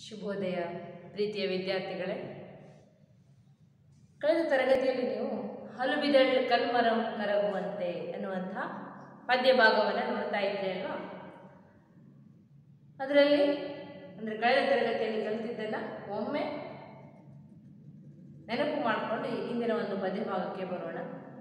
ಶುಭೋದಯ ಪ್ರೀತಿಯ ವಿದ್ಯಾರ್ಥಿಗಳೇ ಕಳೆದ ತರಗತಿಯಲ್ಲಿ ನೀವು ಹಲುಬಿದಳ್ ಕಲ್ಮರಂ ಕರಗುವಂತೆ ಎನ್ನುವಂಥ ಪದ್ಯ ಭಾಗವನ್ನು ನೋಡ್ತಾ ಇದ್ದೆ ಅಲ್ವಾ ಅದರಲ್ಲಿ ಅಂದರೆ ಕಳೆದ ತರಗತಿಯಲ್ಲಿ ಕಲಿತಿದ್ದೆಲ್ಲ ಒಮ್ಮೆ ನೆನಪು ಮಾಡಿಕೊಂಡು ಇಂದಿನ ಒಂದು ಪದ್ಯ ಭಾಗಕ್ಕೆ ಬರೋಣ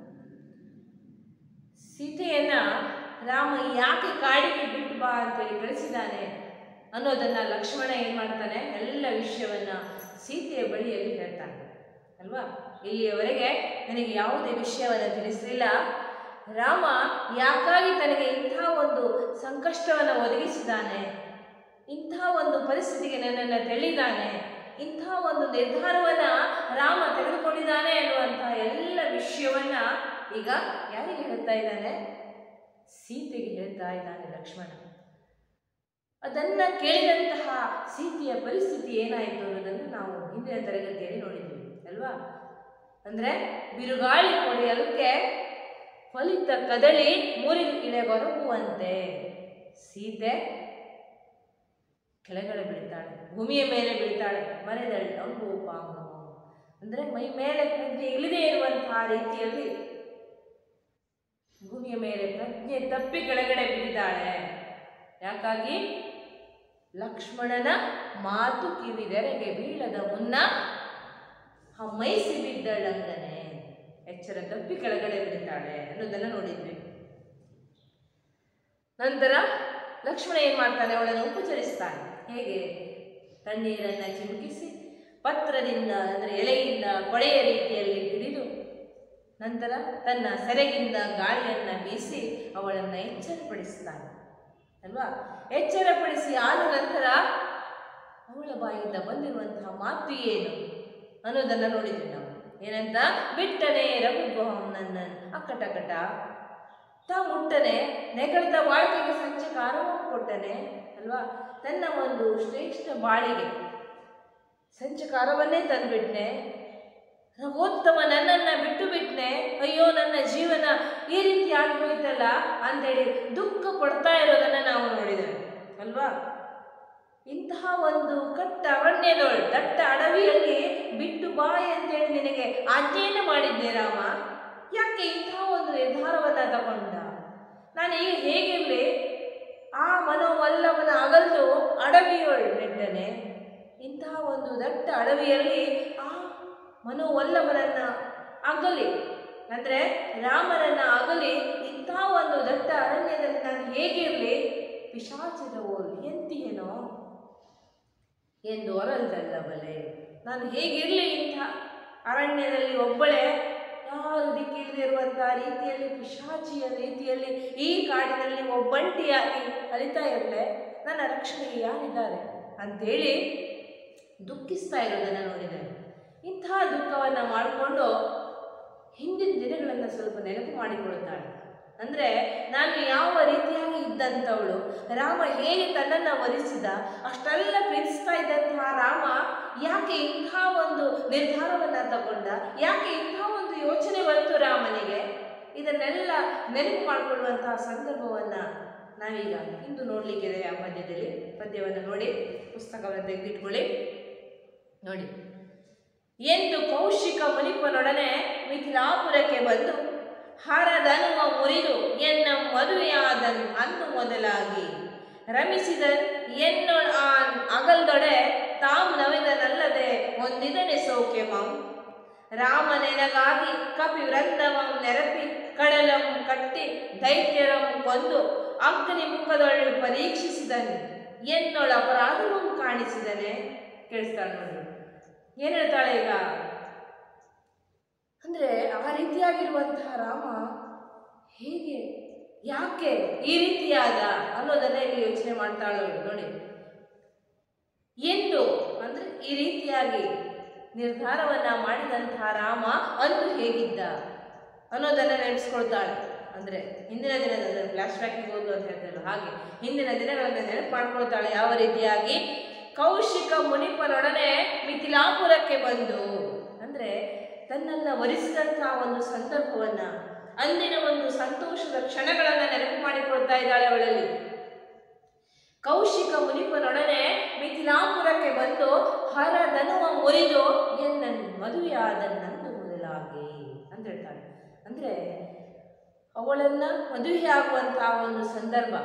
ಸೀತೆಯನ್ನ ರಾಮ ಯಾಕೆ ಕಾಡಿಗೆ ಬಿಟ್ಟು ಬಾ ಅಂತೇಳಿ ಕಳಿಸಿದ್ದಾನೆ ಅನ್ನೋದನ್ನ ಲಕ್ಷ್ಮಣ ಏನ್ ಮಾಡ್ತಾನೆ ಎಲ್ಲ ವಿಷಯವನ್ನ ಸೀತೆಯ ಬಳಿಯಲ್ಲಿ ಹೇಳ್ತಾನೆ ಅಲ್ವಾ ಇಲ್ಲಿಯವರೆಗೆ ನನಗೆ ಯಾವುದೇ ವಿಷಯವನ್ನು ತಿಳಿಸಲಿಲ್ಲ ರಾಮ ಯಾಕಾಗಿ ತನಗೆ ಇಂಥ ಒಂದು ಸಂಕಷ್ಟವನ್ನು ಒದಗಿಸಿದ್ದಾನೆ ಇಂಥ ಒಂದು ಪರಿಸ್ಥಿತಿಗೆ ನನ್ನನ್ನು ತಳ್ಳಿದ್ದಾನೆ ಇಂಥ ಒಂದು ನಿರ್ಧಾರವನ್ನ ರಾಮ ತೆಗೆದುಕೊಂಡಿದ್ದಾನೆ ಅನ್ನುವಂತಹ ಎಲ್ಲ ವಿಷಯವನ್ನ ಈಗ ಯಾರಿಗೆ ಹೇಳ್ತಾ ಇದ್ದಾನೆ ಸೀತೆಗೆ ಹೇಳ್ತಾ ಇದ್ದಾನೆ ಲಕ್ಷ್ಮಣ ಅದನ್ನ ಕೇಳಿದಂತಹ ಸೀತೆಯ ಪರಿಸ್ಥಿತಿ ಏನಾಯಿತು ಅನ್ನೋದನ್ನು ನಾವು ಹಿಂದಿನ ತರಗತಿಯಲ್ಲಿ ನೋಡಿದ್ದೀವಿ ಅಲ್ವಾ ಅಂದ್ರೆ ಬಿರುಗಾಳಿ ಕೊಡೆಯಲಕ್ಕೆ ಫಲಿತ ಕದಳಿ ಮುರಿದು ಇಳೆಗೊರಗುವಂತೆ ಸೀತೆ ಕೆಳಗಡೆ ಬೀಳ್ತಾಳೆ ಭೂಮಿಯ ಮೇಲೆ ಬೀಳ್ತಾಳೆ ಮರೆದಳು ಅಂಬು ಪಾಂಬು ಅಂದ್ರೆ ಮೈ ಮೇಲೆ ಪ್ರಜ್ಞೆ ಇಳಿದೇ ಇರುವಂತಹ ರೀತಿಯಲ್ಲಿ ಭೂಮಿಯ ಮೇಲೆ ಪ್ರಜ್ಞೆ ತಪ್ಪಿ ಕೆಳಗಡೆ ಬಿದ್ದಿದ್ದಾಳೆ ಯಾಕಾಗಿ ಲಕ್ಷ್ಮಣನ ಮಾತು ಕಿವಿದೆರೆಗೆ ಬೀಳದ ಮುನ್ನ ಹಮ್ಮೈಸಿ ಬಿದ್ದಳಂಗನೆ ಎಚ್ಚರ ತಪ್ಪಿ ಕೆಳಗಡೆ ಬಿಡ್ತಾಳೆ ಅನ್ನೋದನ್ನ ನೋಡಿದ್ವಿ ನಂತರ ಲಕ್ಷ್ಮಣ ಏನ್ ಮಾಡ್ತಾನೆ ಅವಳನ್ನು ಉಪಚರಿಸ್ತಾನೆ ಹೇಗೆ ತಣ್ಣೀರನ್ನ ಚಿಮುಕಿಸಿ ಪತ್ರದಿಂದ ಅಂದರೆ ಎಲೆಯಿಂದ ಕೊಳೆಯ ರೀತಿಯಲ್ಲಿ ಹಿಡಿದು ನಂತರ ತನ್ನ ಸೆರೆಗಿಂದ ಗಾಳಿಯನ್ನ ಬೀಸಿ ಅವಳನ್ನು ಎಚ್ಚರಪಡಿಸ್ತಾನೆ ಅಲ್ವಾ ಎಚ್ಚರಪಡಿಸಿ ಆದ ನಂತರ ಅವಳ ಬಾಯಿಂದ ಬಂದಿರುವಂತಹ ಮಾತು ಏನು ಅನ್ನೋದನ್ನ ನೋಡಿದ್ವಿ ನಾವು ಏನಂತ ಬಿಟ್ಟನೆ ರಘುಗೋಹಂ ನನ್ನ ಅಕ್ಕಟಕಟ ತಾ ಮುಟ್ಟನೆ ನೆಗಳ್ದ ಬಾಳಿಕೆಗೆ ಸಂಚಕಾರವನ್ನು ಕೊಟ್ಟನೆ ಅಲ್ವಾ ತನ್ನ ಒಂದು ಶ್ರೇಷ್ಠ ಬಾಳಿಗೆ ಸಂಚಕಾರವನ್ನೇ ತಂದುಬಿಟ್ನೆ ರಘೋತ್ತಮ ನನ್ನನ್ನ ಬಿಟ್ಟು ಬಿಟ್ನೆ ಅಯ್ಯೋ ನನ್ನ ಜೀವನ ಈ ರೀತಿ ಆಗಿ ಹೋಯ್ತಲ್ಲ ಅಂತೇಳಿ ದುಃಖ ಪಡ್ತಾ ಇರೋದನ್ನ ನಾವು ನೋಡಿದ್ದೇವೆ ಅಲ್ವಾ ಇಂತಹ ಒಂದು ಕಟ್ಟ ಅರಣ್ಯದೊಳ್ ದಟ್ಟ ಅಡವಿಯಲ್ಲಿ ಬಿಟ್ಟು ಬಾಯಿ ಅಂತೇಳಿ ನಿನಗೆ ಆಜ್ಞೆಯನ್ನು ಮಾಡಿದ್ದೆ ರಾಮ ಯಾಕೆ ಇಂತಹ ಒಂದು ನಿರ್ಧಾರವನ್ನ ತಗೊಂಡ ನಾನು ಈಗ ಹೇಗಿರಲಿ ಆ ಮನೋವಲ್ಲವನ ಅಗಲ್ದು ಅಡವಿಯೊಳ್ ನೆಟ್ಟನೆ ಇಂತಹ ಒಂದು ದಟ್ಟ ಅಡವಿಯಲ್ಲಿ ಆ ಮನೋವಲ್ಲಭನನ್ನ ಅಗಲಿ ಅಂದರೆ ರಾಮನನ್ನ ಅಗಲಿ ಇಂಥ ಒಂದು ದಟ್ಟ ಅರಣ್ಯದಲ್ಲಿ ನಾನು ಹೇಗಿರಲಿ ಪಿಶಾಚದ ಓಲ್ ಎಂತಿಯೇನೋ ಎಂದು ಹೊರಲ್ದಲ್ಲ ಬಲೆ ನಾನು ಹೇಗಿರಲಿ ಇಂಥ ಅರಣ್ಯದಲ್ಲಿ ಒಬ್ಬಳೇ ಯಾರು ದಿಕ್ಕಿಲ್ಲದಿರುವಂತಹ ರೀತಿಯಲ್ಲಿ ಪಿಶಾಚಿಯ ರೀತಿಯಲ್ಲಿ ಈ ಕಾಡಿನಲ್ಲಿ ಒಬ್ಬಂಟಿಯಾಗಿ ಅಲಿತಾ ಇರಲೆ ನನ್ನ ರಕ್ಷಣೆಗೆ ಯಾರಿದ್ದಾರೆ ಅಂತೇಳಿ ದುಃಖಿಸ್ತಾ ಇರೋದನ್ನು ನೋಡಿದ್ದೇನೆ ಇಂತಹ ದುಃಖವನ್ನು ಮಾಡಿಕೊಂಡು ಹಿಂದಿನ ದಿನಗಳನ್ನು ಸ್ವಲ್ಪ ನೆನಪು ಮಾಡಿಕೊಳ್ಳುತ್ತಾಳೆ ಅಂದರೆ ನಾನು ಯಾವ ರೀತಿಯಾಗಿ ಇದ್ದಂಥವಳು ರಾಮ ಹೇಗೆ ತನ್ನನ್ನು ವರಿಸಿದ ಅಷ್ಟೆಲ್ಲ ಪ್ರೀತಿಸ್ತಾ ಇದ್ದಂತಹ ರಾಮ ಯಾಕೆ ಇಂಥ ಒಂದು ನಿರ್ಧಾರವನ್ನು ತಗೊಂಡ ಯಾಕೆ ಇಂಥ ಒಂದು ಯೋಚನೆ ಬಂತು ರಾಮನಿಗೆ ಇದನ್ನೆಲ್ಲ ನೆನಪು ಮಾಡಿಕೊಳ್ಳುವಂತಹ ಸಂದರ್ಭವನ್ನು ನಾವೀಗ ಇಂದು ನೋಡಲಿಕ್ಕಿದೆ ಆ ಪದ್ಯದಲ್ಲಿ ಪದ್ಯವನ್ನು ನೋಡಿ ಪುಸ್ತಕವನ್ನು ತೆಗೆದಿಟ್ಕೊಳ್ಳಿ ನೋಡಿ ಎಂದು ಕೌಶಿಕ ಮುನಿಪನೊಡನೆ ಮಿಥಿಲಾಪುರಕ್ಕೆ ಬಂದು ಹರದನುವ ಮುರಿದು ಎನ್ನ ಮದುವೆಯಾದನ್ ಅಂದು ಮೊದಲಾಗಿ ರಮಿಸಿದನ್ ಎನ್ನೊಳ್ ಆ ಅಗಲ್ದೊಡೆ ತಾವು ನವೆದನಲ್ಲದೆ ಒಂದಿದನೆ ಸೌಖ್ಯಮಂ ರಾಮನೆನಗಾಗಿ ಕಪಿ ವೃಂದವಂ ನೆರಪಿ ಕಡಲಂ ಕಟ್ಟಿ ದೈತ್ಯರಂ ಕೊಂದು ಅಗ್ನಿ ಮುಖದೊಳ್ ಪರೀಕ್ಷಿಸಿದನು ಎನ್ನೊಳ ಅಪರಾಧವಂ ಕಾಣಿಸಿದನೆ ಕೇಳಿಸ್ತಾಳೆ ನೋಡಿ ಏನು ಹೇಳ್ತಾಳೆ ಈಗ ಅಂದರೆ ಆ ರೀತಿಯಾಗಿರುವಂತಹ ರಾಮ ಹೇಗೆ ಯಾಕೆ ಈ ರೀತಿಯಾದ ಅನ್ನೋದನ್ನ ಇಲ್ಲಿ ಯೋಚನೆ ಮಾಡ್ತಾಳು ನೋಡಿ ಎಂದು ಅಂದರೆ ಈ ರೀತಿಯಾಗಿ ನಿರ್ಧಾರವನ್ನ ಮಾಡಿದಂತಹ ರಾಮ ಅಂದು ಹೇಗಿದ್ದ ಅನ್ನೋದನ್ನ ನೆನೆಸ್ಕೊಳ್ತಾಳೆ ಅಂದರೆ ಹಿಂದಿನ ದಿನದ ಫ್ಲಾಶ್ ಬ್ಯಾಕಿಗೆ ಹೋದು ಅಂತ ಹೇಳ್ತಾರಲ್ಲ ಹಾಗೆ ಹಿಂದಿನ ದಿನಗಳನ್ನು ನೆನಪು ಮಾಡ್ಕೊಳ್ತಾಳೆ ಯಾವ ರೀತಿಯಾಗಿ ಕೌಶಿಕ ಮುನಿಪನೊಡನೆ ಮಿಥಿಲಾಪುರಕ್ಕೆ ಬಂದು ಅಂದರೆ ತನ್ನನ್ನ ವರಿಸಿದಂತಹ ಒಂದು ಸಂದರ್ಭವನ್ನ ಅಂದಿನ ಒಂದು ಸಂತೋಷದ ಕ್ಷಣಗಳನ್ನು ನೆನಪು ಮಾಡಿಕೊಳ್ತಾ ಇದ್ದಾಳೆ ಅವಳಲ್ಲಿ ಕೌಶಿಕ ಮುನಿಪನೊಡನೆ ಮಿಥಿಲಾಪುರಕ್ಕೆ ಬಂದು ಧನುವ ಮುರಿದು ಎನ್ನ ಮದುವೆಯಾದ ನಂದು ಮೊದಲಾಗಿ ಅಂತ ಹೇಳ್ತಾಳೆ ಅಂದರೆ ಅವಳನ್ನು ಮದುವೆ ಆಗುವಂತಹ ಒಂದು ಸಂದರ್ಭ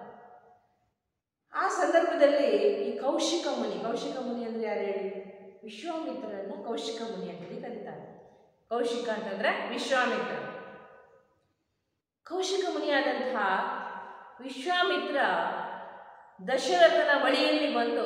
ಆ ಸಂದರ್ಭದಲ್ಲಿ ಈ ಕೌಶಿಕ ಮುನಿ ಕೌಶಿಕ ಮುನಿ ಅಂದರೆ ಯಾರು ಹೇಳಿ ವಿಶ್ವಾಮಿತ್ರರನ್ನ ಕೌಶಿಕ ಮುನಿ ಅಂತ ಹೇಳಿ ಕರೀತಾರೆ ಕೌಶಿಕ ಅಂತಂದ್ರೆ ವಿಶ್ವಾಮಿತ್ರ ಕೌಶಿಕ ಮುನಿಯಾದಂತಹ ವಿಶ್ವಾಮಿತ್ರ ದಶರಥನ ಬಳಿಯಲ್ಲಿ ಬಂದು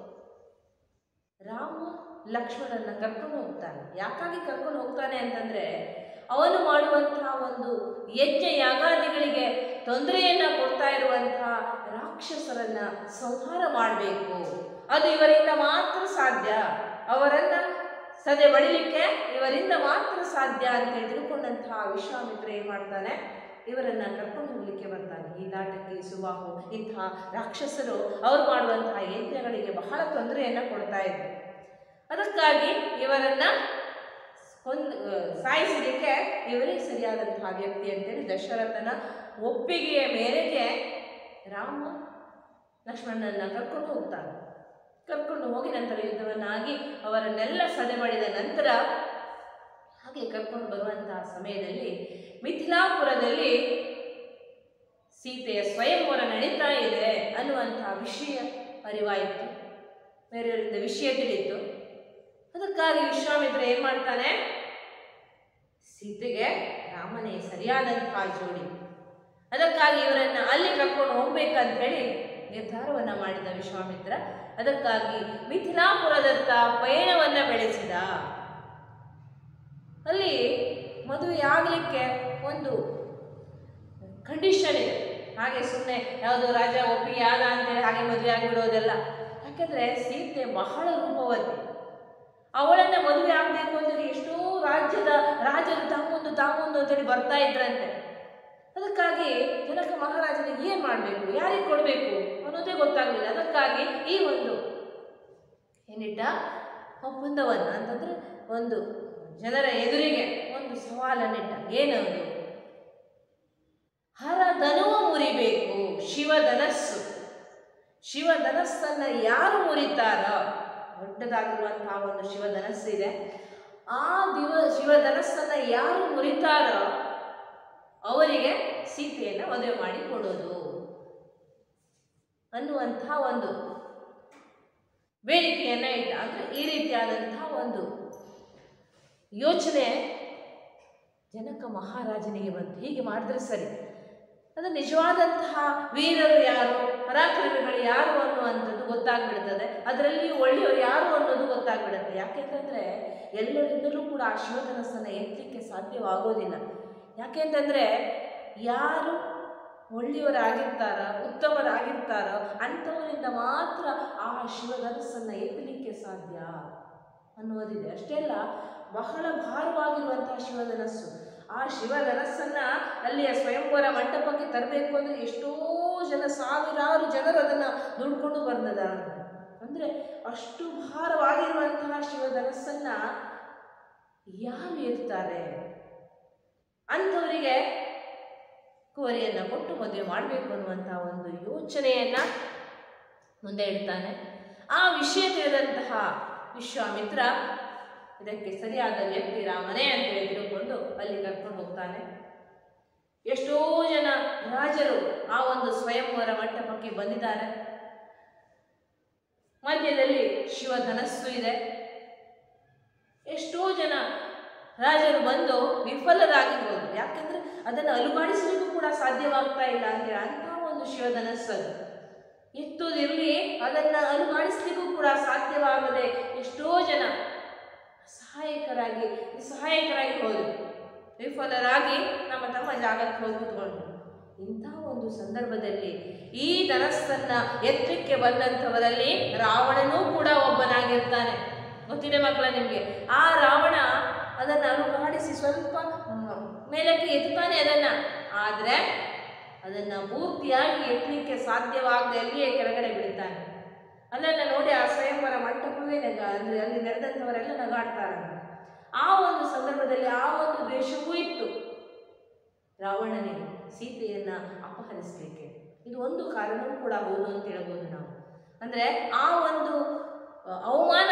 ರಾಮ ಲಕ್ಷ್ಮಣನ ಕರ್ಕೊಂಡು ಹೋಗ್ತಾನೆ ಯಾಕಾಗಿ ಕರ್ಕೊಂಡು ಹೋಗ್ತಾನೆ ಅಂತಂದ್ರೆ ಅವನು ಮಾಡುವಂತಹ ಒಂದು ಯಜ್ಞ ಯಾಗಾದಿಗಳಿಗೆ ತೊಂದರೆಯನ್ನ ಕೊಡ್ತಾ ಇರುವಂತಹ ರಾಕ್ಷಸರನ್ನ ಸಂಹಾರ ಮಾಡಬೇಕು ಅದು ಇವರಿಂದ ಮಾತ್ರ ಸಾಧ್ಯ ಅವರನ್ನ ಸದೆ ಬಡಿಲಿಕ್ಕೆ ಇವರಿಂದ ಮಾತ್ರ ಸಾಧ್ಯ ಅಂತ ಹೇಳಿ ತಿಳ್ಕೊಂಡಂತಹ ವಿಶ್ವಾಮಿತ್ರ ಏನ್ ಮಾಡ್ತಾನೆ ಇವರನ್ನ ಕರ್ಕೊಂಡು ಹೋಗ್ಲಿಕ್ಕೆ ಬರ್ತಾನೆ ಈ ನಾಟಕಿ ಸುಬಾಹು ಇಂತಹ ರಾಕ್ಷಸರು ಅವ್ರು ಮಾಡುವಂತಹ ಯಜ್ಞಗಳಿಗೆ ಬಹಳ ತೊಂದರೆಯನ್ನ ಕೊಡ್ತಾ ಇದ್ರು ಅದಕ್ಕಾಗಿ ಇವರನ್ನ ಕೊಂದ್ ಸಾಯಿಸಲಿಕ್ಕೆ ಇವರೇ ಸರಿಯಾದಂತಹ ವ್ಯಕ್ತಿ ಅಂತೇಳಿ ದಶರಥನ ಒಪ್ಪಿಗೆಯ ಮೇರೆಗೆ ರಾಮ ಲಕ್ಷ್ಮಣನನ್ನ ಕರ್ಕೊಂಡು ಹೋಗ್ತಾನೆ ಕರ್ಕೊಂಡು ಹೋಗಿ ನಂತರ ಯುದ್ಧವನ್ನಾಗಿ ಅವರನ್ನೆಲ್ಲ ಸದೆ ಮಾಡಿದ ನಂತರ ಹಾಗೆ ಕರ್ಕೊಂಡು ಬರುವಂತಹ ಸಮಯದಲ್ಲಿ ಮಿಥಿಲಾಪುರದಲ್ಲಿ ಸೀತೆಯ ಸ್ವಯಂವರ ನಡೀತಾ ಇದೆ ಅನ್ನುವಂತಹ ವಿಷಯ ಅರಿವಾಯಿತು ಬೇರೆಯವರಿಂದ ವಿಷಯ ತಿಳಿಯಿತು ಅದಕ್ಕಾಗಿ ವಿಶ್ವಾಮಿತ್ರ ಏನ್ ಮಾಡ್ತಾನೆ ಸೀತೆಗೆ ರಾಮನೇ ಸರಿಯಾದಂತಹ ಜೋಡಿ ಅದಕ್ಕಾಗಿ ಇವರನ್ನ ಅಲ್ಲಿ ಕರ್ಕೊಂಡು ಹೋಗ್ಬೇಕಂತ ಹೇಳಿ ನಿರ್ಧಾರವನ್ನ ಮಾಡಿದ ವಿಶ್ವಾಮಿತ್ರ ಅದಕ್ಕಾಗಿ ಮಿಥಿಲಾಪುರದತ್ತ ಪಯಣವನ್ನ ಬೆಳೆಸಿದ ಅಲ್ಲಿ ಮದುವೆ ಆಗಲಿಕ್ಕೆ ಒಂದು ಕಂಡೀಷನ್ ಇದೆ ಹಾಗೆ ಸುಮ್ಮನೆ ಯಾವುದೋ ರಾಜ ಒಪ್ಪಿಗೆ ಆದ ಅಂತೇಳಿ ಹಾಗೆ ಮದುವೆ ಆಗಿಬಿಡೋದೆಲ್ಲ ಯಾಕಂದ್ರೆ ಸೀತೆ ಬಹಳ ರೂಪವತಿ ಅವಳನ್ನ ಮದುವೆ ಆಗಬೇಕು ಅಂತೇಳಿ ಎಷ್ಟೋ ರಾಜ್ಯದ ರಾಜರು ತಾಮೊಂದು ತಾಮೊಂದು ಅಂತೇಳಿ ಬರ್ತಾ ಇದ್ರಂತೆ ಅದಕ್ಕಾಗಿ ಜನಕ ಮಹಾರಾಜನಿಗೆ ಏನು ಮಾಡಬೇಕು ಯಾರಿಗೆ ಕೊಡಬೇಕು ಅನ್ನೋದೇ ಗೊತ್ತಾಗಲಿಲ್ಲ ಅದಕ್ಕಾಗಿ ಈ ಒಂದು ಏನಿಟ್ಟ ಒಪ್ಪಂದವನ್ನು ಅಂತಂದ್ರೆ ಒಂದು ಜನರ ಎದುರಿಗೆ ಒಂದು ಸವಾಲನ್ನಿಟ್ಟ ಏನದು ಹರ ಧನುವ ಮುರಿಬೇಕು ಶಿವಧನಸ್ಸು ಶಿವಧನಸ್ಸನ್ನ ಯಾರು ಮುರಿತಾರೋ ದೊಡ್ಡದಾಗಿರುವಂತಹ ಒಂದು ಶಿವಧನಸ್ಸಿದೆ ಆ ದಿವ ಶಿವಧನಸ್ಸನ್ನ ಯಾರು ಮುರಿತಾರೋ ಅವರಿಗೆ ಸೀತೆಯನ್ನು ಮದುವೆ ಮಾಡಿ ಕೊಡೋದು ಅನ್ನುವಂತಹ ಒಂದು ಬೇಡಿಕೆಯನ್ನ ಇಟ್ಟ ಅಂದ್ರೆ ಈ ರೀತಿಯಾದಂತಹ ಒಂದು ಯೋಚನೆ ಜನಕ ಮಹಾರಾಜನಿಗೆ ಬಂತು ಹೀಗೆ ಮಾಡಿದ್ರೆ ಸರಿ ಅದು ನಿಜವಾದಂತಹ ವೀರರು ಯಾರು ಪರಾಕ್ರಮಿಗಳು ಯಾರು ಅನ್ನುವಂಥದ್ದು ಗೊತ್ತಾಗ್ಬಿಡ್ತದೆ ಅದರಲ್ಲಿ ಒಳ್ಳೆಯವರು ಯಾರು ಅನ್ನೋದು ಗೊತ್ತಾಗ್ಬಿಡುತ್ತೆ ಯಾಕೆಂತಂದ್ರೆ ಎಲ್ಲರಿಂದಲೂ ಕೂಡ ಆ ಶಿವಧನಸ್ಸನ್ನು ಎತ್ತಲಿಕ್ಕೆ ಸಾಧ್ಯವಾಗೋದಿಲ್ಲ ಯಾಕೆಂತಂದ್ರೆ ಯಾರು ಒಳ್ಳೆಯವರಾಗಿರ್ತಾರ ಉತ್ತಮರಾಗಿರ್ತಾರೋ ಅಂಥವರಿಂದ ಮಾತ್ರ ಆ ಶಿವಧನಸ್ಸನ್ನು ಎತ್ತಲಿಕ್ಕೆ ಸಾಧ್ಯ ಅನ್ನೋದಿದೆ ಅಷ್ಟೇ ಅಲ್ಲ ಬಹಳ ಭಾರವಾಗಿರುವಂತಹ ಶಿವಧನಸ್ಸು ಆ ಶಿವಧನಸ್ಸನ್ನ ಅಲ್ಲಿಯ ಸ್ವಯಂವರ ಮಂಟಪಕ್ಕೆ ತರಬೇಕು ಅಂದ್ರೆ ಎಷ್ಟೋ ಜನ ಸಾವಿರಾರು ಜನರು ಅದನ್ನ ದುಡ್ಕೊಂಡು ಬಂದದ ಅಂದ್ರೆ ಅಷ್ಟು ಭಾರವಾಗಿರುವಂತಹ ಶಿವಧನಸ್ಸನ್ನ ಯಾರು ಎತ್ತಾರೆ ಅಂಥವರಿಗೆ ಕೋರಿಯನ್ನು ಕೊಟ್ಟು ಮದುವೆ ಮಾಡಬೇಕು ಅನ್ನುವಂತಹ ಒಂದು ಯೋಚನೆಯನ್ನ ಮುಂದೆ ಇಡ್ತಾನೆ ಆ ವಿಷಯ ತಿಳಿದಂತಹ ವಿಶ್ವಾಮಿತ್ರ ಇದಕ್ಕೆ ಸರಿಯಾದ ವ್ಯಕ್ತಿ ರಾಮನೇ ಅಂತ ಹೇಳಿ ತಿಳ್ಕೊಂಡು ಅಲ್ಲಿ ಕರ್ಕೊಂಡು ಹೋಗ್ತಾನೆ ಎಷ್ಟೋ ಜನ ರಾಜರು ಆ ಒಂದು ಸ್ವಯಂವರ ಮಂಟಪಕ್ಕೆ ಬಂದಿದ್ದಾರೆ ಮಧ್ಯದಲ್ಲಿ ಶಿವಧನಸ್ಸು ಇದೆ ಎಷ್ಟೋ ಜನ ರಾಜರು ಬಂದು ವಿಫಲರಾಗಿರ್ಬೋದು ಯಾಕೆಂದ್ರೆ ಅದನ್ನು ಅಲುಗಾಡಿಸಲಿಕ್ಕೂ ಕೂಡ ಸಾಧ್ಯವಾಗ್ತಾ ಇಲ್ಲ ಅಂತೇಳಿ ಅಂತಹ ಒಂದು ಶಿವಧನಸ್ಸು ಅದು ಎತ್ತುದಿರಲಿ ಅದನ್ನ ಅಲುಗಾಡಿಸ್ಲಿಕ್ಕೂ ಕೂಡ ಸಾಧ್ಯವಾಗದೆ ಎಷ್ಟೋ ಜನ ಸಹಾಯಕರಾಗಿ ಸಹಾಯಕರಾಗಿ ಹೋದರು ವಿಫಲರಾಗಿ ನಮ್ಮ ತಮ್ಮ ಜಾಗಕ್ಕೆ ಹೋಗಿ ಕೂತ್ಕೊಂಡ್ರು ಇಂತಹ ಒಂದು ಸಂದರ್ಭದಲ್ಲಿ ಈ ಧನಸ್ಸನ್ನ ಎತ್ತಕ್ಕೆ ಬಂದಂಥವರಲ್ಲಿ ರಾವಣನೂ ಕೂಡ ಒಬ್ಬನಾಗಿರ್ತಾನೆ ಗೊತ್ತಿದೆ ಮಕ್ಕಳ ನಿಮಗೆ ಆ ರಾವಣ ಅದನ್ನು ಅಲುಗಾಡಿಸಿ ಸ್ವಲ್ಪ ಮ್, ಮೇಲಕ್ಕೆ ಎತ್ತಾನೆ ಅದನ್ನ ಆದರೆ ಅದನ್ನ ಪೂರ್ತಿಯಾಗಿ ಎತ್ತಲಿಕ್ಕೆ ಸಾಧ್ಯವಾಗದೆ ಅಲ್ಲಿಯೇ ಕೆಳಗಡೆ ಬಿಡ್ತಾನೆ ಅದನ್ನು ನೋಡಿ ಆ ಸ್ವಯಂವರ ಮಂಟಪವೇ ನಗ ಅಂದರೆ ಅಲ್ಲಿ ನೆರೆದಂಥವರೆಲ್ಲ ನಗಾಡ್ತಾರೆ ಆ ಒಂದು ಸಂದರ್ಭದಲ್ಲಿ ಆ ಒಂದು ದ್ವೇಷವೂ ಇತ್ತು ರಾವಣನಿಗೆ ಸೀತೆಯನ್ನ ಅಪಹರಿಸಲಿಕ್ಕೆ ಇದು ಒಂದು ಕಾರಣವೂ ಕೂಡ ಹೌದು ಅಂತ ಹೇಳ್ಬೋದು ನಾವು ಅಂದ್ರೆ ಆ ಒಂದು ಅ, ಅವಮಾನ ಆಯ್ತಲ್ಲ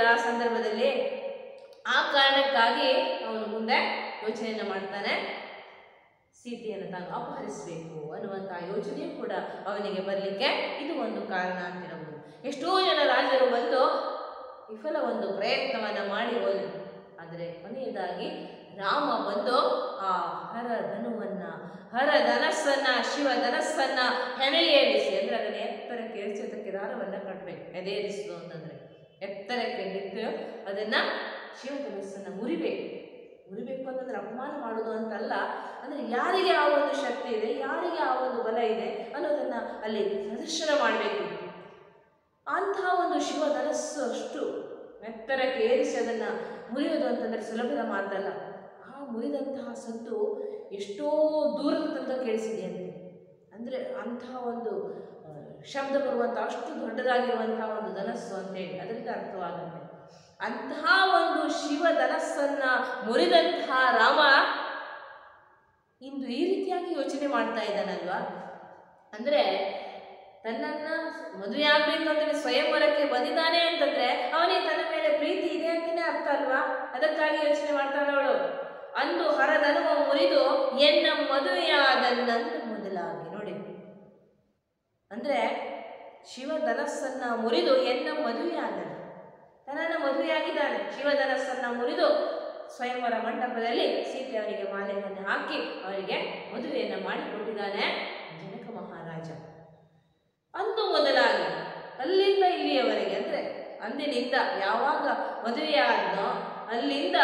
ಬೇಕಲ್ಲ ಆ ಸಂದರ್ಭದಲ್ಲಿ ಆ ಕಾರಣಕ್ಕಾಗಿ ಅವನು ಮುಂದೆ ಯೋಚನೆಯನ್ನು ಮಾಡ್ತಾನೆ ಸೀತೆಯನ್ನು ತಾನು ಅಪಹರಿಸಬೇಕು ಅನ್ನುವಂತಹ ಯೋಚನೆಯೂ ಕೂಡ ಅವನಿಗೆ ಬರಲಿಕ್ಕೆ ಇದು ಒಂದು ಕಾರಣ ಅಂತಿರಬಹುದು ಎಷ್ಟೋ ಜನ ರಾಜರು ಬಂದು ವಿಫಲ ಒಂದು ಪ್ರಯತ್ನವನ್ನ ಮಾಡಿ ಹೋದರು ಆದರೆ ಕೊನೆಯದಾಗಿ ರಾಮ ಬಂದು ಆ ಹರ ಧನುವನ್ನ ಹರ ಧನಸ್ಸನ್ನ ಶಿವ ಧನಸ್ಸನ್ನ ಹೆಣೆಯೇರಿಸಿ ಅಂದ್ರೆ ಅದನ್ನ ಎತ್ತರಕ್ಕೆ ಏರಿಸೋದಕ್ಕೆ ದಾರವನ್ನ ಕಟ್ಟಬೇಕು ಎದೆಯೇರಿಸುವುದು ಅಂತಂದ್ರೆ ಎತ್ತರಕ್ಕೆ ನಿಂತು ಅದನ್ನ ಶಿವ ಧನಸ್ಸನ್ನ ಮುರಿಬೇಕು ಮುರಿಬೇಕು ಅಂತಂದ್ರೆ ಅಪಮಾನ ಮಾಡೋದು ಅಂತಲ್ಲ ಅಂದ್ರೆ ಯಾರಿಗೆ ಆ ಒಂದು ಶಕ್ತಿ ಇದೆ ಯಾರಿಗೆ ಆ ಒಂದು ಬಲ ಇದೆ ಅನ್ನೋದನ್ನ ಅಲ್ಲಿ ಪ್ರದರ್ಶನ ಮಾಡಬೇಕು ಅಂತಹ ಒಂದು ಶಿವ ಧನಸ್ಸು ಅಷ್ಟು ಎತ್ತರಕ್ಕೆ ಏರಿಸಿ ಅದನ್ನ ಮುರಿಯೋದು ಅಂತಂದ್ರೆ ಸುಲಭದ ಮಾತಲ್ಲ ಆ ಮುರಿದಂತಹ ಸದ್ದು ಎಷ್ಟೋ ದೂರದ ತನಕ ಕೇಳಿಸಿದೆಯಂತೆ ಅಂದ್ರೆ ಅಂತಹ ಒಂದು ಆ, ಶಬ್ದ ಬರುವಂಥ ಅಷ್ಟು ದೊಡ್ಡದಾಗಿರುವಂತಹ ಒಂದು ಧನಸ್ಸು ಅಂತೇಳಿ ಅದರಿಂದ ಅರ್ಥವಾಗುತ್ತೆ ಅಂತಹ ಒಂದು ಶಿವ ಧನಸ್ಸನ್ನ ಮುರಿದಂತಹ ರಾಮ ಇಂದು ಈ ರೀತಿಯಾಗಿ ಯೋಚನೆ ಮಾಡ್ತಾ ಇದ್ದಾನಲ್ವಾ ಅಂದ್ರೆ ತನ್ನನ್ನ ಮದುವೆ ಆಗ್ಬೇಕು ಅಂತೇಳಿ ಸ್ವಯಂವರಕ್ಕೆ ಬಂದಿದ್ದಾನೆ ಅಂತಂದ್ರೆ ಅವನಿಗೆ ತನ್ನ ಮೇಲೆ ಪ್ರೀತಿ ಇದೆ ಅಂತಾನೆ ಅರ್ಥ ಅಲ್ವಾ ಅದಕ್ಕಾಗಿ ಯೋಚನೆ ಮಾಡ್ತಾಳೆ ಅವಳು ಅಂದು ಹರದನುವ ಮುರಿದು ಎನ್ನ ಮದುವೆಯಾದನ್ನಂದು ಮೊದಲಾಗಿ ನೋಡಿ ಅಂದ್ರೆ ಶಿವ ಧನಸ್ಸನ್ನ ಮುರಿದು ಎನ್ನ ಮದುವೆಯಾದನು ತನ್ನನ್ನ ಮದುವೆಯಾಗಿದ್ದಾನೆ ಶಿವ ಧನಸ್ಸನ್ನ ಮುರಿದು ಸ್ವಯಂವರ ಮಂಟಪದಲ್ಲಿ ಸೀತೆ ಅವನಿಗೆ ಮಾಲೆಯನ್ನು ಹಾಕಿ ಅವರಿಗೆ ಮದುವೆಯನ್ನ ಮಾಡಿಕೊಟ್ಟಿದ್ದಾನೆ ಜನಕ ಮಹಾರಾಜ ಅಂದು ಮೊದಲಾಗಿ ಅಲ್ಲಿಂದ ಇಲ್ಲಿಯವರೆಗೆ ಅಂದ್ರೆ ಅಂದಿನಿಂದ ಯಾವಾಗ ಮದುವೆಯಾದ್ನೋ ಅಲ್ಲಿಂದ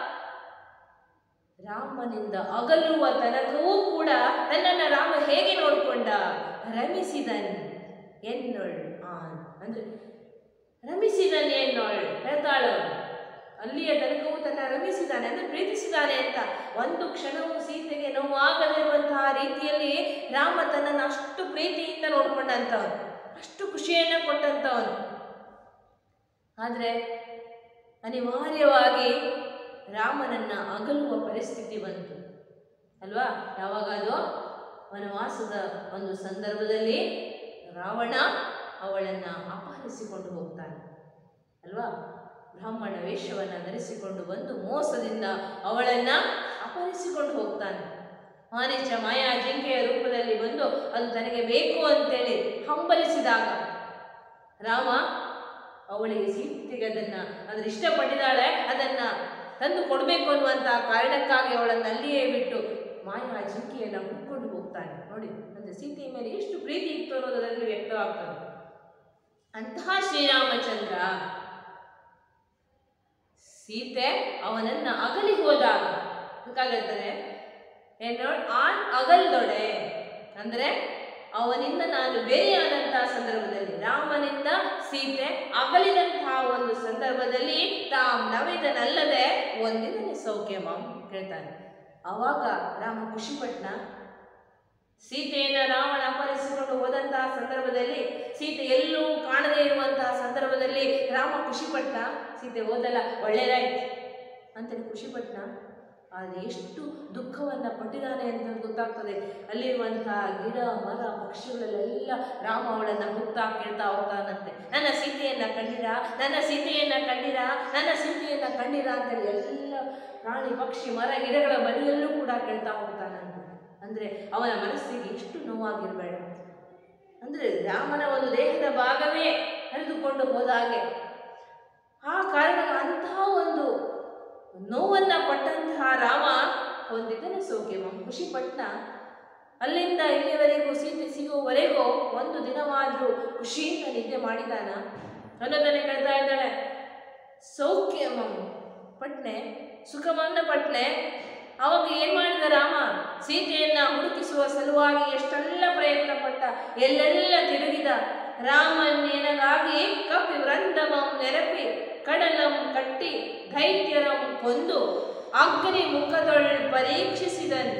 ರಾಮನಿಂದ ಅಗಲುವ ತನಕವೂ ಕೂಡ ತನ್ನನ್ನ ರಾಮ ಹೇಗೆ ನೋಡ್ಕೊಂಡ ರಮಿಸಿದನ್ ಎನ್ನೊಳ್ ಆನ್ ಅಂದ್ರೆ ರಮಿಸಿದನ್ ಎನ್ನೊಳ್ ಹೇಳ್ತಾಳು ಅಲ್ಲಿಯ ತನಕವೂ ತನ್ನ ರಮಿಸಿದ್ದಾನೆ ಅಂದ್ರೆ ಪ್ರೀತಿಸಿದ್ದಾನೆ ಅಂತ ಒಂದು ಕ್ಷಣವೂ ಸೀತೆಗೆ ನೋವಾಗದಿರುವಂತಹ ರೀತಿಯಲ್ಲಿ ರಾಮ ತನ್ನನ್ನು ಅಷ್ಟು ಪ್ರೀತಿಯಿಂದ ನೋಡ್ಕೊಂಡಂತವನು ಅಷ್ಟು ಖುಷಿಯನ್ನ ಕೊಟ್ಟಂತವನು ಆದ್ರೆ ಅನಿವಾರ್ಯವಾಗಿ ರಾಮನನ್ನ ಅಗಲುವ ಪರಿಸ್ಥಿತಿ ಬಂತು ಅಲ್ವಾ ಯಾವಾಗ ಅದು ವನವಾಸದ ಒಂದು ಸಂದರ್ಭದಲ್ಲಿ ರಾವಣ ಅವಳನ್ನ ಅಪಹರಿಸಿಕೊಂಡು ಹೋಗ್ತಾನೆ ಅಲ್ವಾ ಬ್ರಾಹ್ಮಣ ವೇಷವನ್ನ ಧರಿಸಿಕೊಂಡು ಬಂದು ಮೋಸದಿಂದ ಅವಳನ್ನ ಅಪಹರಿಸಿಕೊಂಡು ಹೋಗ್ತಾನೆ ಮಾರೀಚ ಮಾಯಾ ಜಿಂಕೆಯ ರೂಪದಲ್ಲಿ ಬಂದು ಅದು ತನಗೆ ಬೇಕು ಅಂತೇಳಿ ಹಂಬಲಿಸಿದಾಗ ರಾಮ ಅವಳಿಗೆ ಸೀತೆಗೆ ಅದನ್ನ ಅದ್ರ ಇಷ್ಟಪಟ್ಟಿದ್ದಾಳೆ ಅದನ್ನ ತಂದು ಕೊಡಬೇಕು ಅನ್ನುವಂತ ಕಾರಣಕ್ಕಾಗಿ ಅವಳನ್ನ ಅಲ್ಲಿಯೇ ಬಿಟ್ಟು ಮಾಯಾ ಜಿಂಕೆಯನ್ನ ಹುಡ್ಕೊಂಡು ಹೋಗ್ತಾನೆ ನೋಡಿ ಅಂದ್ರೆ ಸೀತೆಯ ಮೇಲೆ ಎಷ್ಟು ಪ್ರೀತಿ ಇತ್ತು ಅನ್ನೋದು ಅದರಲ್ಲಿ ವ್ಯಕ್ತವಾಗ್ತದೆ ಅಂತಹ ಶ್ರೀರಾಮಚಂದ್ರ ಸೀತೆ ಅವನನ್ನ ಅಗಲಿ ಹೋದಾಗ ಬೇಕಾಗಿರ್ತಾರೆ ಏನು ಆನ್ ಅಗಲ್ದೊಡೆ ಅಂದ್ರೆ ಅವನಿಂದ ನಾನು ಬೇರೆಯಾದಂತಹ ಸಂದರ್ಭದಲ್ಲಿ ರಾಮನಿಂದ ಸೀತೆ ಅಗಲಿದಂತಹ ಒಂದು ಸಂದರ್ಭದಲ್ಲಿ ತಾಮ್ ನವಿದನಲ್ಲದೆ ಒಂದಿನ ಸೌಖ್ಯ ಮಾಮ್ ಕೇಳ್ತಾನೆ ಅವಾಗ ರಾಮ ಖುಷಿಪಟ್ನ ಸೀತೆಯನ್ನ ರಾವಣ ಅಪಹರಿಸಿಕೊಂಡು ಹೋದಂತಹ ಸಂದರ್ಭದಲ್ಲಿ ಸೀತೆ ಎಲ್ಲೂ ಕಾಣದೇ ಇರುವಂತಹ ಸಂದರ್ಭದಲ್ಲಿ ರಾಮ ಖುಷಿಪಟ್ಟ ಸೀತೆ ಹೋದಲ್ಲ ಒಳ್ಳೇದಾಯ್ತು ಅಂತೇಳಿ ಖುಷಿಪಟ್ನ ಆದರೆ ಎಷ್ಟು ದುಃಖವನ್ನ ಪಟ್ಟಿದ್ದಾನೆ ಅಂತ ಗೊತ್ತಾಗ್ತದೆ ಅಲ್ಲಿರುವಂತಹ ಗಿಡ ಮರ ಪಕ್ಷಿಗಳಲ್ಲೆಲ್ಲ ರಾಮ ಅವಳನ್ನ ಹುತ್ತಾ ಕೇಳ್ತಾ ಹೋಗ್ತಾನಂತೆ ನನ್ನ ಸೀತೆಯನ್ನ ಕಂಡಿರ ನನ್ನ ಸೀತೆಯನ್ನ ಕಂಡಿರ ನನ್ನ ಸೀತೆಯನ್ನ ಕಂಡಿರ ಅಂತೇಳಿ ಎಲ್ಲ ಪ್ರಾಣಿ ಪಕ್ಷಿ ಮರ ಗಿಡಗಳ ಬದಿಯಲ್ಲೂ ಕೂಡ ಕೇಳ್ತಾ ಹೋಗ್ತಾನಂತೆ ಅಂದ್ರೆ ಅವನ ಮನಸ್ಸಿಗೆ ಎಷ್ಟು ನೋವಾಗಿರಬೇಡ ಅಂದ್ರೆ ರಾಮನ ಒಂದು ದೇಹದ ಭಾಗವೇ ಹರಿದುಕೊಂಡು ಹೋದ ಹಾಗೆ ಆ ಕಾರಣ ಅಂತಹ ಒಂದು ನೋವನ್ನ ಪಟ್ಟಂತಹ ರಾಮ ಹೊಂದಿದ್ದನ ಸೌಖ್ಯಮ ಖುಷಿ ಪಟ್ಟ ಅಲ್ಲಿಂದ ಇಲ್ಲಿವರೆಗೂ ಸೀತೆ ಸಿಗುವವರೆಗೂ ಒಂದು ದಿನವಾದ್ರೂ ಖುಷಿಯಿಂದ ನಿದ್ದೆ ಮಾಡಿದಾನ ಅನ್ನೋದನ್ನೇ ಕೇಳ್ತಾ ಇದ್ದಾಳೆ ಸೌಖ್ಯಮ ಪಟ್ನೆ ಸುಖಮನ್ನ ಪಟ್ನೆ ಅವಾಗ ಏನ್ ಮಾಡಿದ ರಾಮ ಸೀತೆಯನ್ನ ಹುಡುಕಿಸುವ ಸಲುವಾಗಿ ಎಷ್ಟೆಲ್ಲ ಪ್ರಯತ್ನ ಪಟ್ಟ ಎಲ್ಲೆಲ್ಲ ತಿರುಗಿದ ರಾಮನ್ನೇನಗಾಗಿ ಕಪಿ ವೃಂದಮಂ ನೆರಪಿ ಕಡಲಂ ಕಟ್ಟಿ ದೈತ್ಯರಂ ಕೊಂದು ಅಗ್ನಿ ಮುಖದೊಳ್ ಪರೀಕ್ಷಿಸಿದನು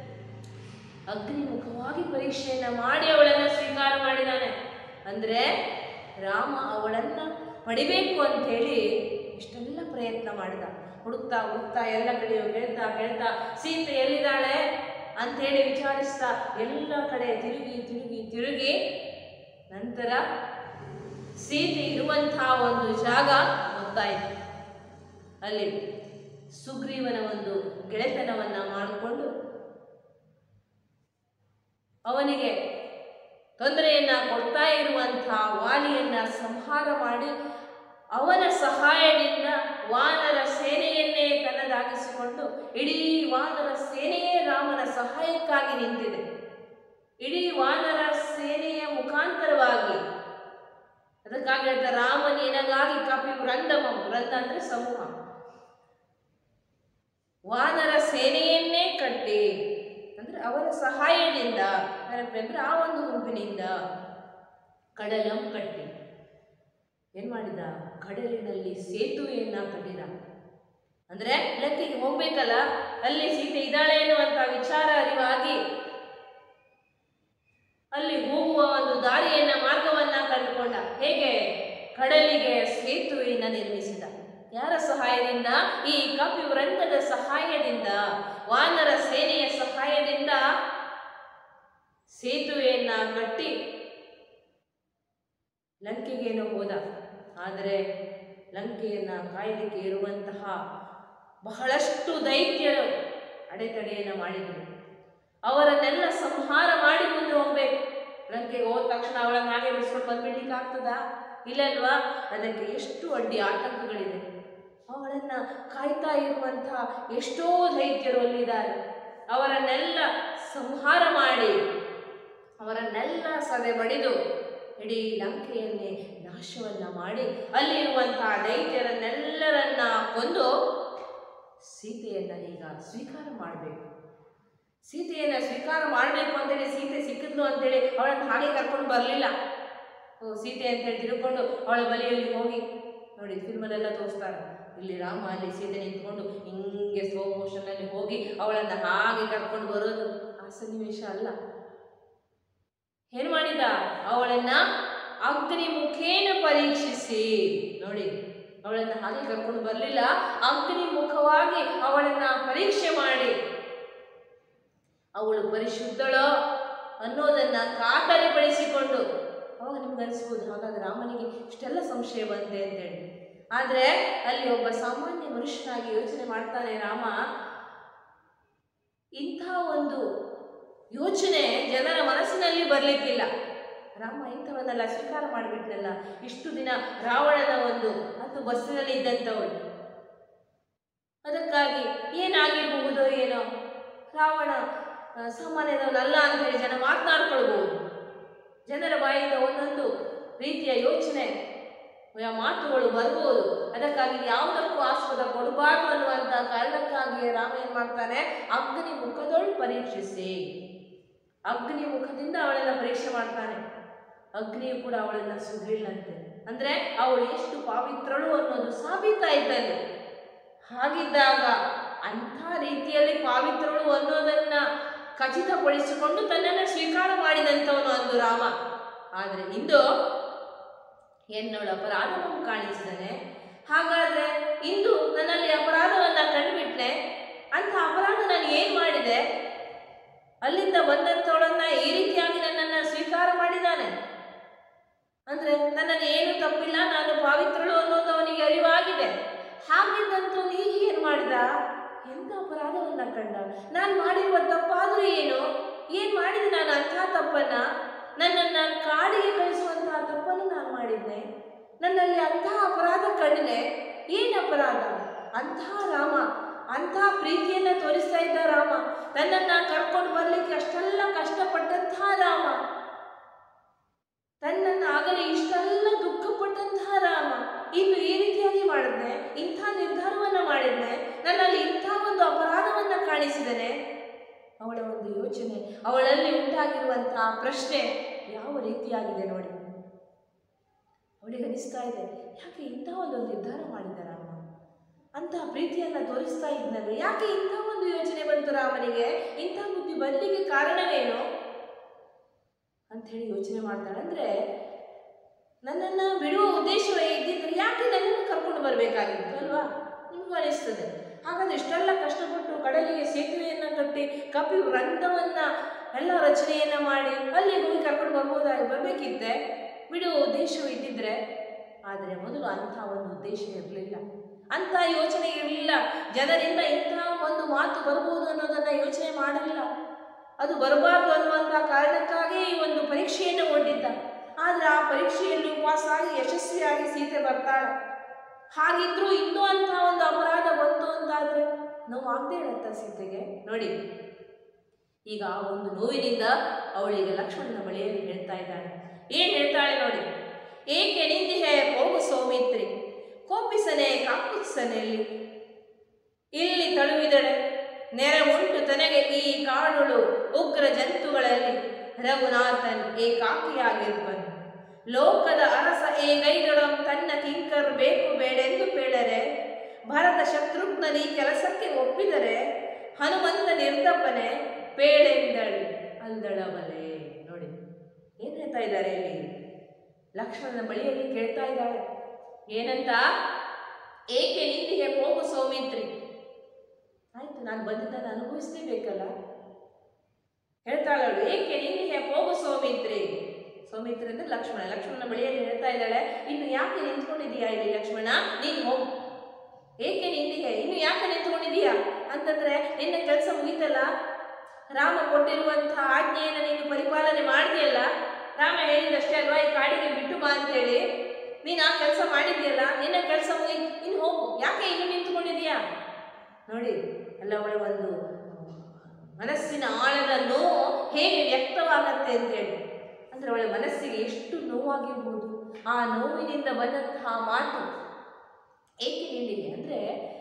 ಅಗ್ನಿಮುಖವಾಗಿ ಪರೀಕ್ಷೆಯನ್ನ ಮಾಡಿ ಅವಳನ್ನ ಸ್ವೀಕಾರ ಮಾಡಿದಾನೆ ಅಂದ್ರೆ ರಾಮ ಅವಳನ್ನ ಪಡಿಬೇಕು ಅಂತ ಹೇಳಿ ಇಷ್ಟೆಲ್ಲ ಪ್ರಯತ್ನ ಮಾಡಿದ ಹುಡುಕ್ತಾ ಹುಡುಕ್ತಾ ಎಲ್ಲ ಕಡೆಯೂ ಕೇಳ್ತಾ ಕೇಳ್ತಾ ಸೀತೆ ಎಲ್ಲಿದ್ದಾಳೆ ಅಂತ ಹೇಳಿ ವಿಚಾರಿಸ್ತಾ ಎಲ್ಲ ಕಡೆ ತಿರುಗಿ ತಿರುಗಿ ತಿರುಗಿ ನಂತರ ಸೀತೆ ಇರುವಂತಹ ಒಂದು ಜಾಗ ಗೊತ್ತಾಯ್ತು ಸಾಗ್ತಾ ಇತ್ತು ಅಲ್ಲಿ ಸುಗ್ರೀವನ ಒಂದು ಗೆಳೆತನವನ್ನ ಮಾಡಿಕೊಂಡು ಅವನಿಗೆ ತೊಂದರೆಯನ್ನ ಕೊಡ್ತಾ ಇರುವಂತಹ ವಾಲಿಯನ್ನ ಸಂಹಾರ ಮಾಡಿ ಅವನ ಸಹಾಯದಿಂದ ವಾನರ ಸೇನೆಯನ್ನೇ ತನ್ನದಾಗಿಸಿಕೊಂಡು ಇಡೀ ವಾನರ ಸೇನೆಯೇ ರಾಮನ ಸಹಾಯಕ್ಕಾಗಿ ನಿಂತಿದೆ ಇಡೀ ವಾನರ ಸೇನೆಯ ಮುಖಾಂತರವಾಗಿ ಅದಕ್ಕಾಗಿ ಹೇಳ್ತಾರೆ ರಾಮ ನಿನಗಾಗಿ ಕಪಿ ವೃಂದಮಂ ವೃಂದ ಅಂದ್ರೆ ಸಮೂಹ ವಾನರ ಸೇನೆಯನ್ನೇ ಕಟ್ಟಿ ಅಂದ್ರೆ ಅವರ ಸಹಾಯದಿಂದ ಏನಪ್ಪ ಅಂದ್ರೆ ಆ ಒಂದು ಗುಂಪಿನಿಂದ ಕಡಲಂ ಕಟ್ಟಿ ಏನ್ ಮಾಡಿದ ಕಡಲಿನಲ್ಲಿ ಸೇತುವೆಯನ್ನ ಕಟ್ಟಿದ ಅಂದ್ರೆ ಲಕ್ಕಿಗೆ ಹೋಗ್ಬೇಕಲ್ಲ ಅಲ್ಲಿ ಸೀತೆ ಇದ್ದಾಳೆ ಎನ್ನುವಂತ ವಿಚಾರ ಅರಿವಾಗಿ ಅಲ್ಲಿ ಹೋಗುವ ಒಂದು ದಾರಿಯನ್ನ ಮಾರ್ಗವನ್ನ ಕಂಡುಕೊಂಡ ಹೇಗೆ ಕಡಲಿಗೆ ಸೇತುವೆಯನ್ನ ನಿರ್ಮಿಸಿದ ಯಾರ ಸಹಾಯದಿಂದ ಈ ಕಪಿ ವೃಂದದ ಸಹಾಯದಿಂದ ವಾನರ ಸೇನೆಯ ಸಹಾಯದಿಂದ ಸೇತುವೆಯನ್ನ ಕಟ್ಟಿ ಲಂಕೆಗೇನೋ ಹೋದ ಆದರೆ ಲಂಕೆಯನ್ನ ಕಾಯಲಿಕ್ಕೆ ಇರುವಂತಹ ಬಹಳಷ್ಟು ದೈತ್ಯರು ಅಡೆತಡೆಯನ್ನ ಮಾಡಿದರು ಅವರನ್ನೆಲ್ಲ ಸಂಹಾರ ಮಾಡಿ ಮುಂದೆ ಹೋಗ್ಬೇಕು ಲಂಕೆಗೆ ಹೋದ ತಕ್ಷಣ ಅವಳನ್ನ ಹಾಗೆ ಬಿಡಿಸ್ಕೊಂಡು ಬಂದ್ಬಿಡ್ಲಿಕ್ಕೆ ಆಗ್ತದಾ ಇಲ್ಲಲ್ವಾ ಅದಕ್ಕೆ ಎಷ್ಟು ಅಡ್ಡಿ ಆತಂಕಗಳಿದೆ ಅವಳನ್ನ ಕಾಯ್ತಾ ಇರುವಂತಹ ಎಷ್ಟೋ ದೈತ್ಯರು ಅಲ್ಲಿದ್ದಾರೆ ಅವರನ್ನೆಲ್ಲ ಸಂಹಾರ ಮಾಡಿ ಅವರನ್ನೆಲ್ಲ ಸದೆ ಬಡಿದು ಇಡೀ ಲಂಕೆಯನ್ನೇ ನಾಶವನ್ನ ಮಾಡಿ ಅಲ್ಲಿರುವಂತಹ ದೈತ್ಯರನ್ನೆಲ್ಲರನ್ನ ಕೊಂದು ಸೀತೆಯನ್ನ ಈಗ ಸ್ವೀಕಾರ ಮಾಡಬೇಕು ಸೀತೆಯನ್ನ ಸ್ವೀಕಾರ ಮಾಡಬೇಕು ಅಂತೇಳಿ ಸೀತೆ ಸಿಕ್ಕಿದ್ಲು ಅಂತೇಳಿ ಅವಳನ್ನು ಹಾಗೆ ಕರ್ಕೊಂಡು ಬರಲಿಲ್ಲ ಓ ಸೀತೆ ಅಂತೇಳಿ ತಿಳ್ಕೊಂಡು ಅವಳ ಬಲಿಯಲ್ಲಿ ಹೋಗಿ ನೋಡಿ ಫಿಲ್ಮಲ್ಲೆಲ್ಲ ತೋರಿಸ್ತಾರೆ ಇಲ್ಲಿ ರಾಮ ಅಲ್ಲಿ ಸೀತೆ ನಿಂತ್ಕೊಂಡು ಹಿಂಗೆ ಸ್ಲೋ ಮೋಷನ್ನಲ್ಲಿ ಹೋಗಿ ಅವಳನ್ನು ಹಾಗೆ ಕರ್ಕೊಂಡು ಬರೋದು ಆ ಸನ್ನಿವೇಶ ಅಲ್ಲ ಏನ್ ಮಾಡಿದ ಅವಳನ್ನ ಅಗ್ನಿ ಮುಖೇನ ಪರೀಕ್ಷಿಸಿ ನೋಡಿ ಅವಳನ್ನ ಹಾಗೆ ಕರ್ಕೊಂಡು ಬರಲಿಲ್ಲ ಅಗ್ನಿ ಮುಖವಾಗಿ ಅವಳನ್ನ ಪರೀಕ್ಷೆ ಮಾಡಿ ಅವಳು ಪರಿಶುದ್ಧಳೋ ಅನ್ನೋದನ್ನ ಖಾತರಿಪಡಿಸಿಕೊಂಡು ಅವಾಗ ನಿಮ್ಗೆ ಅನಿಸ್ಬೋದು ಹಾಗಾದ್ರೆ ರಾಮನಿಗೆ ಇಷ್ಟೆಲ್ಲ ಸಂಶಯ ಬಂತೆ ಅಂತೇಳಿ ಆದರೆ ಅಲ್ಲಿ ಒಬ್ಬ ಸಾಮಾನ್ಯ ಮನುಷ್ಯನಾಗಿ ಯೋಚನೆ ಮಾಡ್ತಾನೆ ರಾಮ ಇಂಥ ಒಂದು ಯೋಚನೆ ಜನರ ಮನಸ್ಸಿನಲ್ಲಿ ಬರಲಿಕ್ಕಿಲ್ಲ ರಾಮ ಇಂಥವನ್ನೆಲ್ಲ ಸ್ವೀಕಾರ ಮಾಡಿಬಿಟ್ನಲ್ಲ ಇಷ್ಟು ದಿನ ರಾವಣನ ಒಂದು ಹತ್ತು ಬಸ್ಸಿನಲ್ಲಿ ಇದ್ದಂಥವಳು ಅದಕ್ಕಾಗಿ ಏನಾಗಿರಬಹುದೋ ಏನೋ ರಾವಣ ಆ, ಸಾಮಾನ್ಯದವನಲ್ಲ ಅಂತೇಳಿ ಜನ ಮಾತನಾಡ್ಕೊಳ್ಬಹುದು ಜನರ ಬಾಯಿಂದ ಒಂದೊಂದು ರೀತಿಯ ಯೋಚನೆ ಆ ಮಾತುಗಳು ಬರ್ಬೋದು ಅದಕ್ಕಾಗಿ ಯಾವುದಕ್ಕೂ ಆಸ್ಪದ ಕೊಡಬಾರ್ದು ಅನ್ನುವಂಥ ಕಾರಣಕ್ಕಾಗಿ ರಾಮ ಏನ್ ಮಾಡ್ತಾನೆ ಅಗ್ನಿ ಮುಖದೊಳು ಪರೀಕ್ಷಿಸಿ ಅಗ್ನಿ ಮುಖದಿಂದ ಅವಳನ್ನ ಪರೀಕ್ಷೆ ಮಾಡ್ತಾನೆ ಅಗ್ನಿಯು ಕೂಡ ಅವಳನ್ನ ಸುಗ್ಲಿಲ್ಲಂತೆ ಅಂದ್ರೆ ಅವಳು ಎಷ್ಟು ಪಾವಿತ್ರಳು ಅನ್ನೋದು ಸಾಬೀತಾಯ್ತಲ್ಲಿ ಹಾಗಿದ್ದಾಗ ಅಂಥ ರೀತಿಯಲ್ಲಿ ಪಾವಿತ್ರಳು ಅನ್ನೋದನ್ನ ಖಚಿತಪಡಿಸಿಕೊಂಡು ತನ್ನನ್ನು ಸ್ವೀಕಾರ ಮಾಡಿದಂಥವನು ಅಂದು ರಾಮ ಆದರೆ ಇಂದು ಎನ್ನೋಳು ಅಪರಾಧವನ್ನು ಕಾಣಿಸಿದ್ದಾನೆ ಹಾಗಾದ್ರೆ ಇಂದು ನನ್ನಲ್ಲಿ ಅಪರಾಧವನ್ನ ಕಂಡುಬಿಟ್ನೆ ಅಂತ ಅಪರಾಧ ನಾನು ಏನ್ ಮಾಡಿದೆ ಅಲ್ಲಿಂದ ಬಂದಂಥವಳನ್ನ ಈ ರೀತಿಯಾಗಿ ನನ್ನನ್ನು ಸ್ವೀಕಾರ ಮಾಡಿದ್ದಾನೆ ಅಂದ್ರೆ ನನ್ನನ್ನು ಏನು ತಪ್ಪಿಲ್ಲ ನಾನು ಪಾವಿತ್ರಳು ಅನ್ನೋದು ಅವನಿಗೆ ಅರಿವಾಗಿದೆ ಹಾಗಿದ್ದಂಥವ್ನು ಈಗ ಏನ್ ಮಾಡಿದ ಎಂತ ಅಪರಾಧವನ್ನ ಕಂಡ ನಾನು ಮಾಡಿರುವ ತಪ್ಪಾದ್ರೂ ಏನು ಏನ್ ಮಾಡಿದೆ ನಾನು ಅಂಥ ತಪ್ಪನ್ನ ನನ್ನನ್ನ ಕಾಡಿಗೆ ಕಳಿಸುವಂತಹ ತಪ್ಪನ್ನು ನಾನು ಮಾಡಿದ್ದೆ ನನ್ನಲ್ಲಿ ಅಂತಹ ಅಪರಾಧ ಕಂಡಿದೆ ಏನ್ ಅಪರಾಧ ಅಂತಹ ರಾಮ ಅಂತಹ ಪ್ರೀತಿಯನ್ನ ತೋರಿಸ್ತಾ ಇದ್ದ ರಾಮ ತನ್ನನ್ನ ಕರ್ಕೊಂಡು ಬರ್ಲಿಕ್ಕೆ ಅಷ್ಟೆಲ್ಲ ಕಷ್ಟಪಟ್ಟಂತಹ ರಾಮ ತನ್ನನ್ನು ಆಗಲೇ ಇಷ್ಟೆಲ್ಲ ದುಃಖಪಟ್ಟಂತಹ ರಾಮ ಇನ್ನು ಈ ರೀತಿಯಾಗಿ ಮಾಡಿದ್ನೆ ಇಂಥ ನಿರ್ಧಾರವನ್ನ ಮಾಡಿದ್ನೆ ನನ್ನಲ್ಲಿ ಇಂಥ ಒಂದು ಅಪರಾಧವನ್ನ ಕಾಣಿಸಿದನೆ ಅವಳ ಒಂದು ಯೋಚನೆ ಅವಳಲ್ಲಿ ಉಂಟಾಗಿರುವಂತಹ ಪ್ರಶ್ನೆ ಯಾವ ರೀತಿಯಾಗಿದೆ ನೋಡಿ ಅವಳಿಗೆ ಅನಿಸ್ತಾ ಇದೆ ಯಾಕೆ ಇಂಥ ಒಂದು ನಿರ್ಧಾರ ಮಾಡಿದ ರಾಮ ಅಂತಹ ಪ್ರೀತಿಯನ್ನ ತೋರಿಸ್ತಾ ಇದ್ನಲ್ಲ ಯಾಕೆ ಇಂಥ ಒಂದು ಯೋಚನೆ ಬಂತು ರಾಮನಿಗೆ ಇಂಥ ಬುದ್ಧಿ ಬರಲಿಕ್ಕೆ ಕಾರಣವೇನು ಅಂಥೇಳಿ ಯೋಚನೆ ಮಾಡ್ತಾಳೆ ಅಂದ್ರೆ ನನ್ನನ್ನ ಬಿಡುವ ಉದ್ದೇಶವೇ ಇದ್ದಿದ್ರೆ ಯಾಕೆ ನನ್ನನ್ನು ಕರ್ಕೊಂಡು ಬರಬೇಕಾಗಿತ್ತು ಅಲ್ವಾ ನಿಮಗೂ ಅನಿಸ್ತದೆ ಹಾಗಾದ್ರೆ ಇಷ್ಟೆಲ್ಲ ಕಷ್ಟಪಟ್ಟು ಕಡಲಿಗೆ ಸೇತುವೆಯನ್ನ ಕಟ್ಟಿ ಕಪಿ ವೃಂದವನ್ನ ಎಲ್ಲ ರಚನೆಯನ್ನ ಮಾಡಿ ಅಲ್ಲಿ ಹೋಗಿ ಕರ್ಕೊಂಡು ಬರ್ಬೋದಾಗಿ ಬರ್ಬೇಕಿತ್ತೆ ಬಿಡುವ ಉದ್ದೇಶವು ಇದ್ದಿದ್ರೆ ಆದರೆ ಮೊದಲು ಅಂಥ ಒಂದು ಉದ್ದೇಶ ಇರಲಿಲ್ಲ ಅಂಥ ಯೋಚನೆ ಇರಲಿಲ್ಲ ಜನರಿಂದ ಇಂಥ ಒಂದು ಮಾತು ಬರ್ಬೋದು ಅನ್ನೋದನ್ನ ಯೋಚನೆ ಮಾಡಲಿಲ್ಲ ಅದು ಬರಬಾರ್ದು ಅನ್ನುವಂಥ ಕಾರಣಕ್ಕಾಗಿ ಈ ಒಂದು ಪರೀಕ್ಷೆಯನ್ನು ಒಡ್ಡಿದ್ದ ಆದರೆ ಆ ಪರೀಕ್ಷೆಯಲ್ಲಿ ಪಾಸಾಗಿ ಯಶಸ್ವಿಯಾಗಿ ಸೀತೆ ಬರ್ತಾಳೆ ಹಾಗಿದ್ರೂ ಇನ್ನೂ ಅಂಥ ಒಂದು ಅಪರಾಧ ಬಂತು ಅಂತಾದ್ರೆ ನೋವು ಆಗದೆ ಇರತ್ತ ಸೀತೆಗೆ ನೋಡಿ ಈಗ ಆ ಒಂದು ನೋವಿನಿಂದ ಅವಳಿಗೆ ಲಕ್ಷ್ಮಣನ ಬಳಿಯಲ್ಲಿ ಹೇಳ್ತಾ ಇದ್ದಾಳೆ ಏನ್ ಹೇಳ್ತಾಳೆ ನೋಡಿ ಏಕೆ ನಿಂದಿಹೆ ಹೋಗು ಸೌಮಿತ್ರಿ ಕೋಪಿಸನೆ ಕಾಕುತ್ಸನೆಯಲ್ಲಿ ಇಲ್ಲಿ ತಳುವಿದಳೆ ನೆರೆ ಉಂಟು ತನಗೆ ಈ ಕಾಡುಳು ಉಗ್ರ ಜಂತುಗಳಲ್ಲಿ ರಘುನಾಥನ್ ಏಕಾಕಿಯಾಗಿರ್ಬನು ಲೋಕದ ಅರಸ ಏ ಗೈದೊಡಂ ತನ್ನ ಕಿಂಕರ್ ಬೇಕು ಬೇಡೆಂದು ಬೇಡರೆ ಭರತ ಶತ್ರುಘ್ನನಿ ಕೆಲಸಕ್ಕೆ ಒಪ್ಪಿದರೆ ಹನುಮಂತ ನಿರ್ದಪ್ಪನೆ ಪೇಳೆಂದಳು ಅಲ್ದಳವಲೆ ನೋಡಿ ಏನ್ ಹೇಳ್ತಾ ಇದ್ದಾರೆ ಇಲ್ಲಿ ಲಕ್ಷ್ಮಣನ ಬಳಿಯಲ್ಲಿ ಕೇಳ್ತಾ ಇದ್ದಾಳೆ ಏನಂತ ಏಕೆ ನಿಂದಿಗೆ ಹೋಗು ಸೌಮಿತ್ರಿ ಆಯ್ತು ನಾನು ಬಂದಿದ್ದನ್ನು ಅನುಭವಿಸ್ಲೇಬೇಕಲ್ಲ ಹೇಳ್ತಾಳವಳು ಏಕೆ ನಿಂದಿಗೆ ಹೋಗು ಸೌಮಿತ್ರಿ ಸೌಮಿತ್ರಿ ಅಂದ್ರೆ ಲಕ್ಷ್ಮಣ ಲಕ್ಷ್ಮಣನ ಬಳಿಯಲ್ಲಿ ಹೇಳ್ತಾ ಇದ್ದಾಳೆ ಇನ್ನು ಯಾಕೆ ನಿಂತ್ಕೊಂಡಿದೀಯಾ ಇಲ್ಲಿ ಲಕ್ಷ್ಮಣ ನೀನು ಹೋಗು ಏಕೆ ನಿಂದಿಗೆ ಇನ್ನು ಯಾಕೆ ನಿಂತ್ಕೊಂಡಿದೀಯಾ ಅಂತಂದ್ರೆ ನಿನ್ನ ಕೆಲಸ ಮುಗೀತಲ್ಲ ರಾಮ ಕೊಟ್ಟಿರುವಂತಹ ಆಜ್ಞೆಯನ್ನು ನೀನು ಪರಿಪಾಲನೆ ಮಾಡಿದೆಯಲ್ಲ ರಾಮ ಹೇಳಿದಷ್ಟೇ ಅಲ್ವಾ ಈ ಕಾಡಿಗೆ ಬಿಟ್ಟು ಬಾ ಅಂತೇಳಿ ನೀನು ಆ ಕೆಲಸ ಮಾಡಿದ್ಯಲ್ಲ ನಿನ್ನ ಕೆಲಸ ಮುಗಿ ಇನ್ನು ಹೋಗು ಯಾಕೆ ಇನ್ನು ನಿಂತ್ಕೊಂಡಿದೀಯಾ ನೋಡಿ ಅಲ್ಲ ಅವಳ ಒಂದು ಮನಸ್ಸಿನ ಆಳದ ನೋವು ಹೇಗೆ ವ್ಯಕ್ತವಾಗತ್ತೆ ಅಂತೇಳಿ ಅಂದ್ರೆ ಅವಳ ಮನಸ್ಸಿಗೆ ಎಷ್ಟು ನೋವಾಗಿರ್ಬೋದು ಆ ನೋವಿನಿಂದ ಬಂದಂತಹ ಮಾತು ಏಕೆ ನಿಲ್ಲಿಗೆ ಅಂದ್ರೆ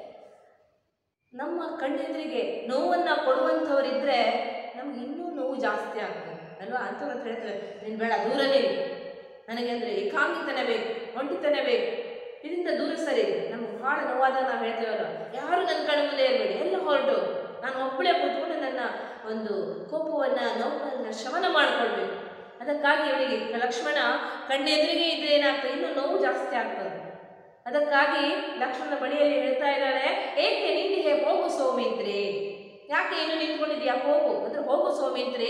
ನಮ್ಮ ಕಣ್ಣೆದುರಿಗೆ ನೋವನ್ನ ಕೊಡುವಂಥವರಿದ್ರೆ ನಮ್ಗೆ ಇನ್ನೂ ನೋವು ಜಾಸ್ತಿ ಆಗ್ತದೆ ಅಲ್ವಾ ಅಂಥವ್ರ ಹತ್ರ ಹೇಳ್ತೇವೆ ನೀನು ಬೇಡ ದೂರನೇ ಇರು ನನಗೆ ಅಂದರೆ ಏಕಾಂಗಿತನ ಬೇಕು ಒಂಟಿತನ ಬೇಕು ಇದರಿಂದ ದೂರ ಸರಿ ನಮ್ಗೆ ಭಾಳ ನೋವಾದಾಗ ನಾವು ಹೇಳ್ತೇವಲ್ಲ ಯಾರು ನನ್ನ ಕಣ್ಣ ಮುಂದೆ ಇರಬೇಡಿ ಎಲ್ಲ ಹೊರಟು ನಾನು ಒಬ್ಬಳೇ ಕೂತ್ಕೊಂಡು ನನ್ನ ಒಂದು ಕೋಪವನ್ನು ನೋವನ್ನು ಶಮನ ಮಾಡಿಕೊಳ್ಬೇಕು ಅದಕ್ಕಾಗಿ ಇವಳಿಗೆ ಲಕ್ಷ್ಮಣ ಕಣ್ಣೆದುರಿಗೆ ಇದ್ರೆ ಏನಾಗ್ತದೆ ಇನ್ನೂ ನೋವು ಜಾಸ್ತಿ ಆಗ್ತದೆ ಅದಕ್ಕಾಗಿ ಲಕ್ಷ್ಮಣನ ಬಳಿಯಲ್ಲಿ ಹೇಳ್ತಾ ಇದ್ದಾಳೆ ಏಕೆ ನಿಂದಿಗೆ ಹೋಗು ಸೌಮಿತ್ರಿ ಯಾಕೆ ಏನು ನಿಂತ್ಕೊಂಡಿದ್ಯಾ ಹೋಗು ಅಂದ್ರೆ ಹೋಗು ಸೌಮಿತ್ರಿ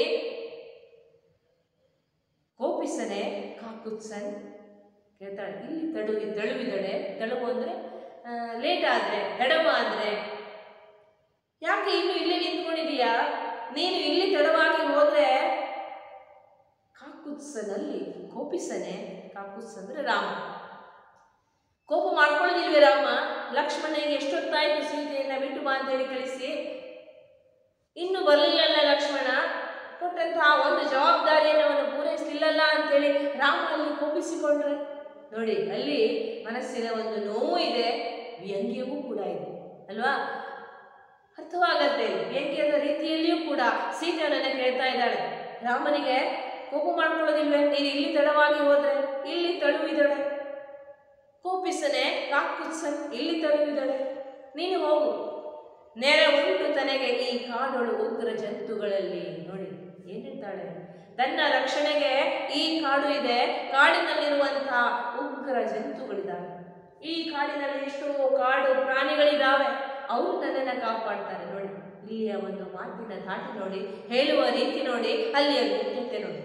ಕೋಪಿಸನೆ ಕಾಕುತ್ಸನ್ ಕೇಳ್ತಾಳೆ ಇಲ್ಲಿ ತಡುವಿ ತಳುವಿದಳೆ ತಳುವು ಅಂದ್ರೆ ಲೇಟ್ ಆದ್ರೆ ತಡವ ಆದ್ರೆ ಯಾಕೆ ಇನ್ನು ಇಲ್ಲೇ ನಿಂತ್ಕೊಂಡಿದೀಯಾ ನೀನು ಇಲ್ಲಿ ತಡವಾಗಿ ಹೋದ್ರೆ ಕಾಕುತ್ಸನಲ್ಲಿ ಕೋಪಿಸನೆ ಕಾಕುತ್ಸ ಅಂದ್ರೆ ರಾಮ ಕೋಪ ಮಾಡ್ಕೊಳ್ಳೋದಿಲ್ವೇ ರಾಮ ಲಕ್ಷ್ಮಣನಿಗೆ ಎಷ್ಟೊತ್ತಾಯ್ತು ಸೀತೆಯನ್ನ ಬಿಟ್ಟು ಬಾ ಅಂತೇಳಿ ಕಳಿಸಿ ಇನ್ನು ಬರಲಿಲ್ಲಲ್ಲ ಲಕ್ಷ್ಮಣ ಕೊಟ್ಟಂತಹ ಒಂದು ಜವಾಬ್ದಾರಿಯನ್ನು ಅವನು ಪೂರೈಸಲಿಲ್ಲಲ್ಲ ಅಂತೇಳಿ ರಾಮ ಅಲ್ಲಿ ಕೋಪಿಸಿಕೊಂಡ್ರೆ ನೋಡಿ ಅಲ್ಲಿ ಮನಸ್ಸಿನ ಒಂದು ನೋವು ಇದೆ ವ್ಯಂಗ್ಯವೂ ಕೂಡ ಇದೆ ಅಲ್ವಾ ಅರ್ಥವಾಗತ್ತೆ ವ್ಯಂಗ್ಯದ ರೀತಿಯಲ್ಲಿಯೂ ಕೂಡ ಸೀತೆಯನ್ನ ಕೇಳ್ತಾ ಇದ್ದಾಳೆ ರಾಮನಿಗೆ ಕೋಪ ಮಾಡ್ಕೊಳ್ಳೋದಿಲ್ವೇ ನೀನು ಇಲ್ಲಿ ತಡವಾಗಿ ಹೋದ್ರೆ ಇಲ್ಲಿ ತಳುವಿದಳೆ ಕೋಪಿಸನೆ ಕಾಕುತ್ಸನ್ ಇಲ್ಲಿ ತಳುವಿದಳೆ ನೀನು ಹೋಗು ನೆರೆ ಉಂಟು ತನಗೆ ಈ ಕಾಡೊಳು ಉಗ್ರ ಜಂತುಗಳಲ್ಲಿ ನೋಡಿ ಏನ್ ಹೇಳ್ತಾಳೆ ತನ್ನ ರಕ್ಷಣೆಗೆ ಈ ಕಾಡು ಇದೆ ಕಾಡಿನಲ್ಲಿರುವಂತಹ ಉಗ್ರ ಜಂತುಗಳಿದ್ದಾವೆ ಈ ಕಾಡಿನಲ್ಲಿ ಎಷ್ಟೋ ಕಾಡು ಪ್ರಾಣಿಗಳಿದ್ದಾವೆ ಅವರು ನನ್ನನ್ನು ಕಾಪಾಡ್ತಾರೆ ನೋಡಿ ಇಲ್ಲಿಯ ಒಂದು ಮಾತಿನ ಧಾಟಿ ನೋಡಿ ಹೇಳುವ ರೀತಿ ನೋಡಿ ಅಲ್ಲಿಯ ಗೌಪ್ಯತೆ ನೋಡಿ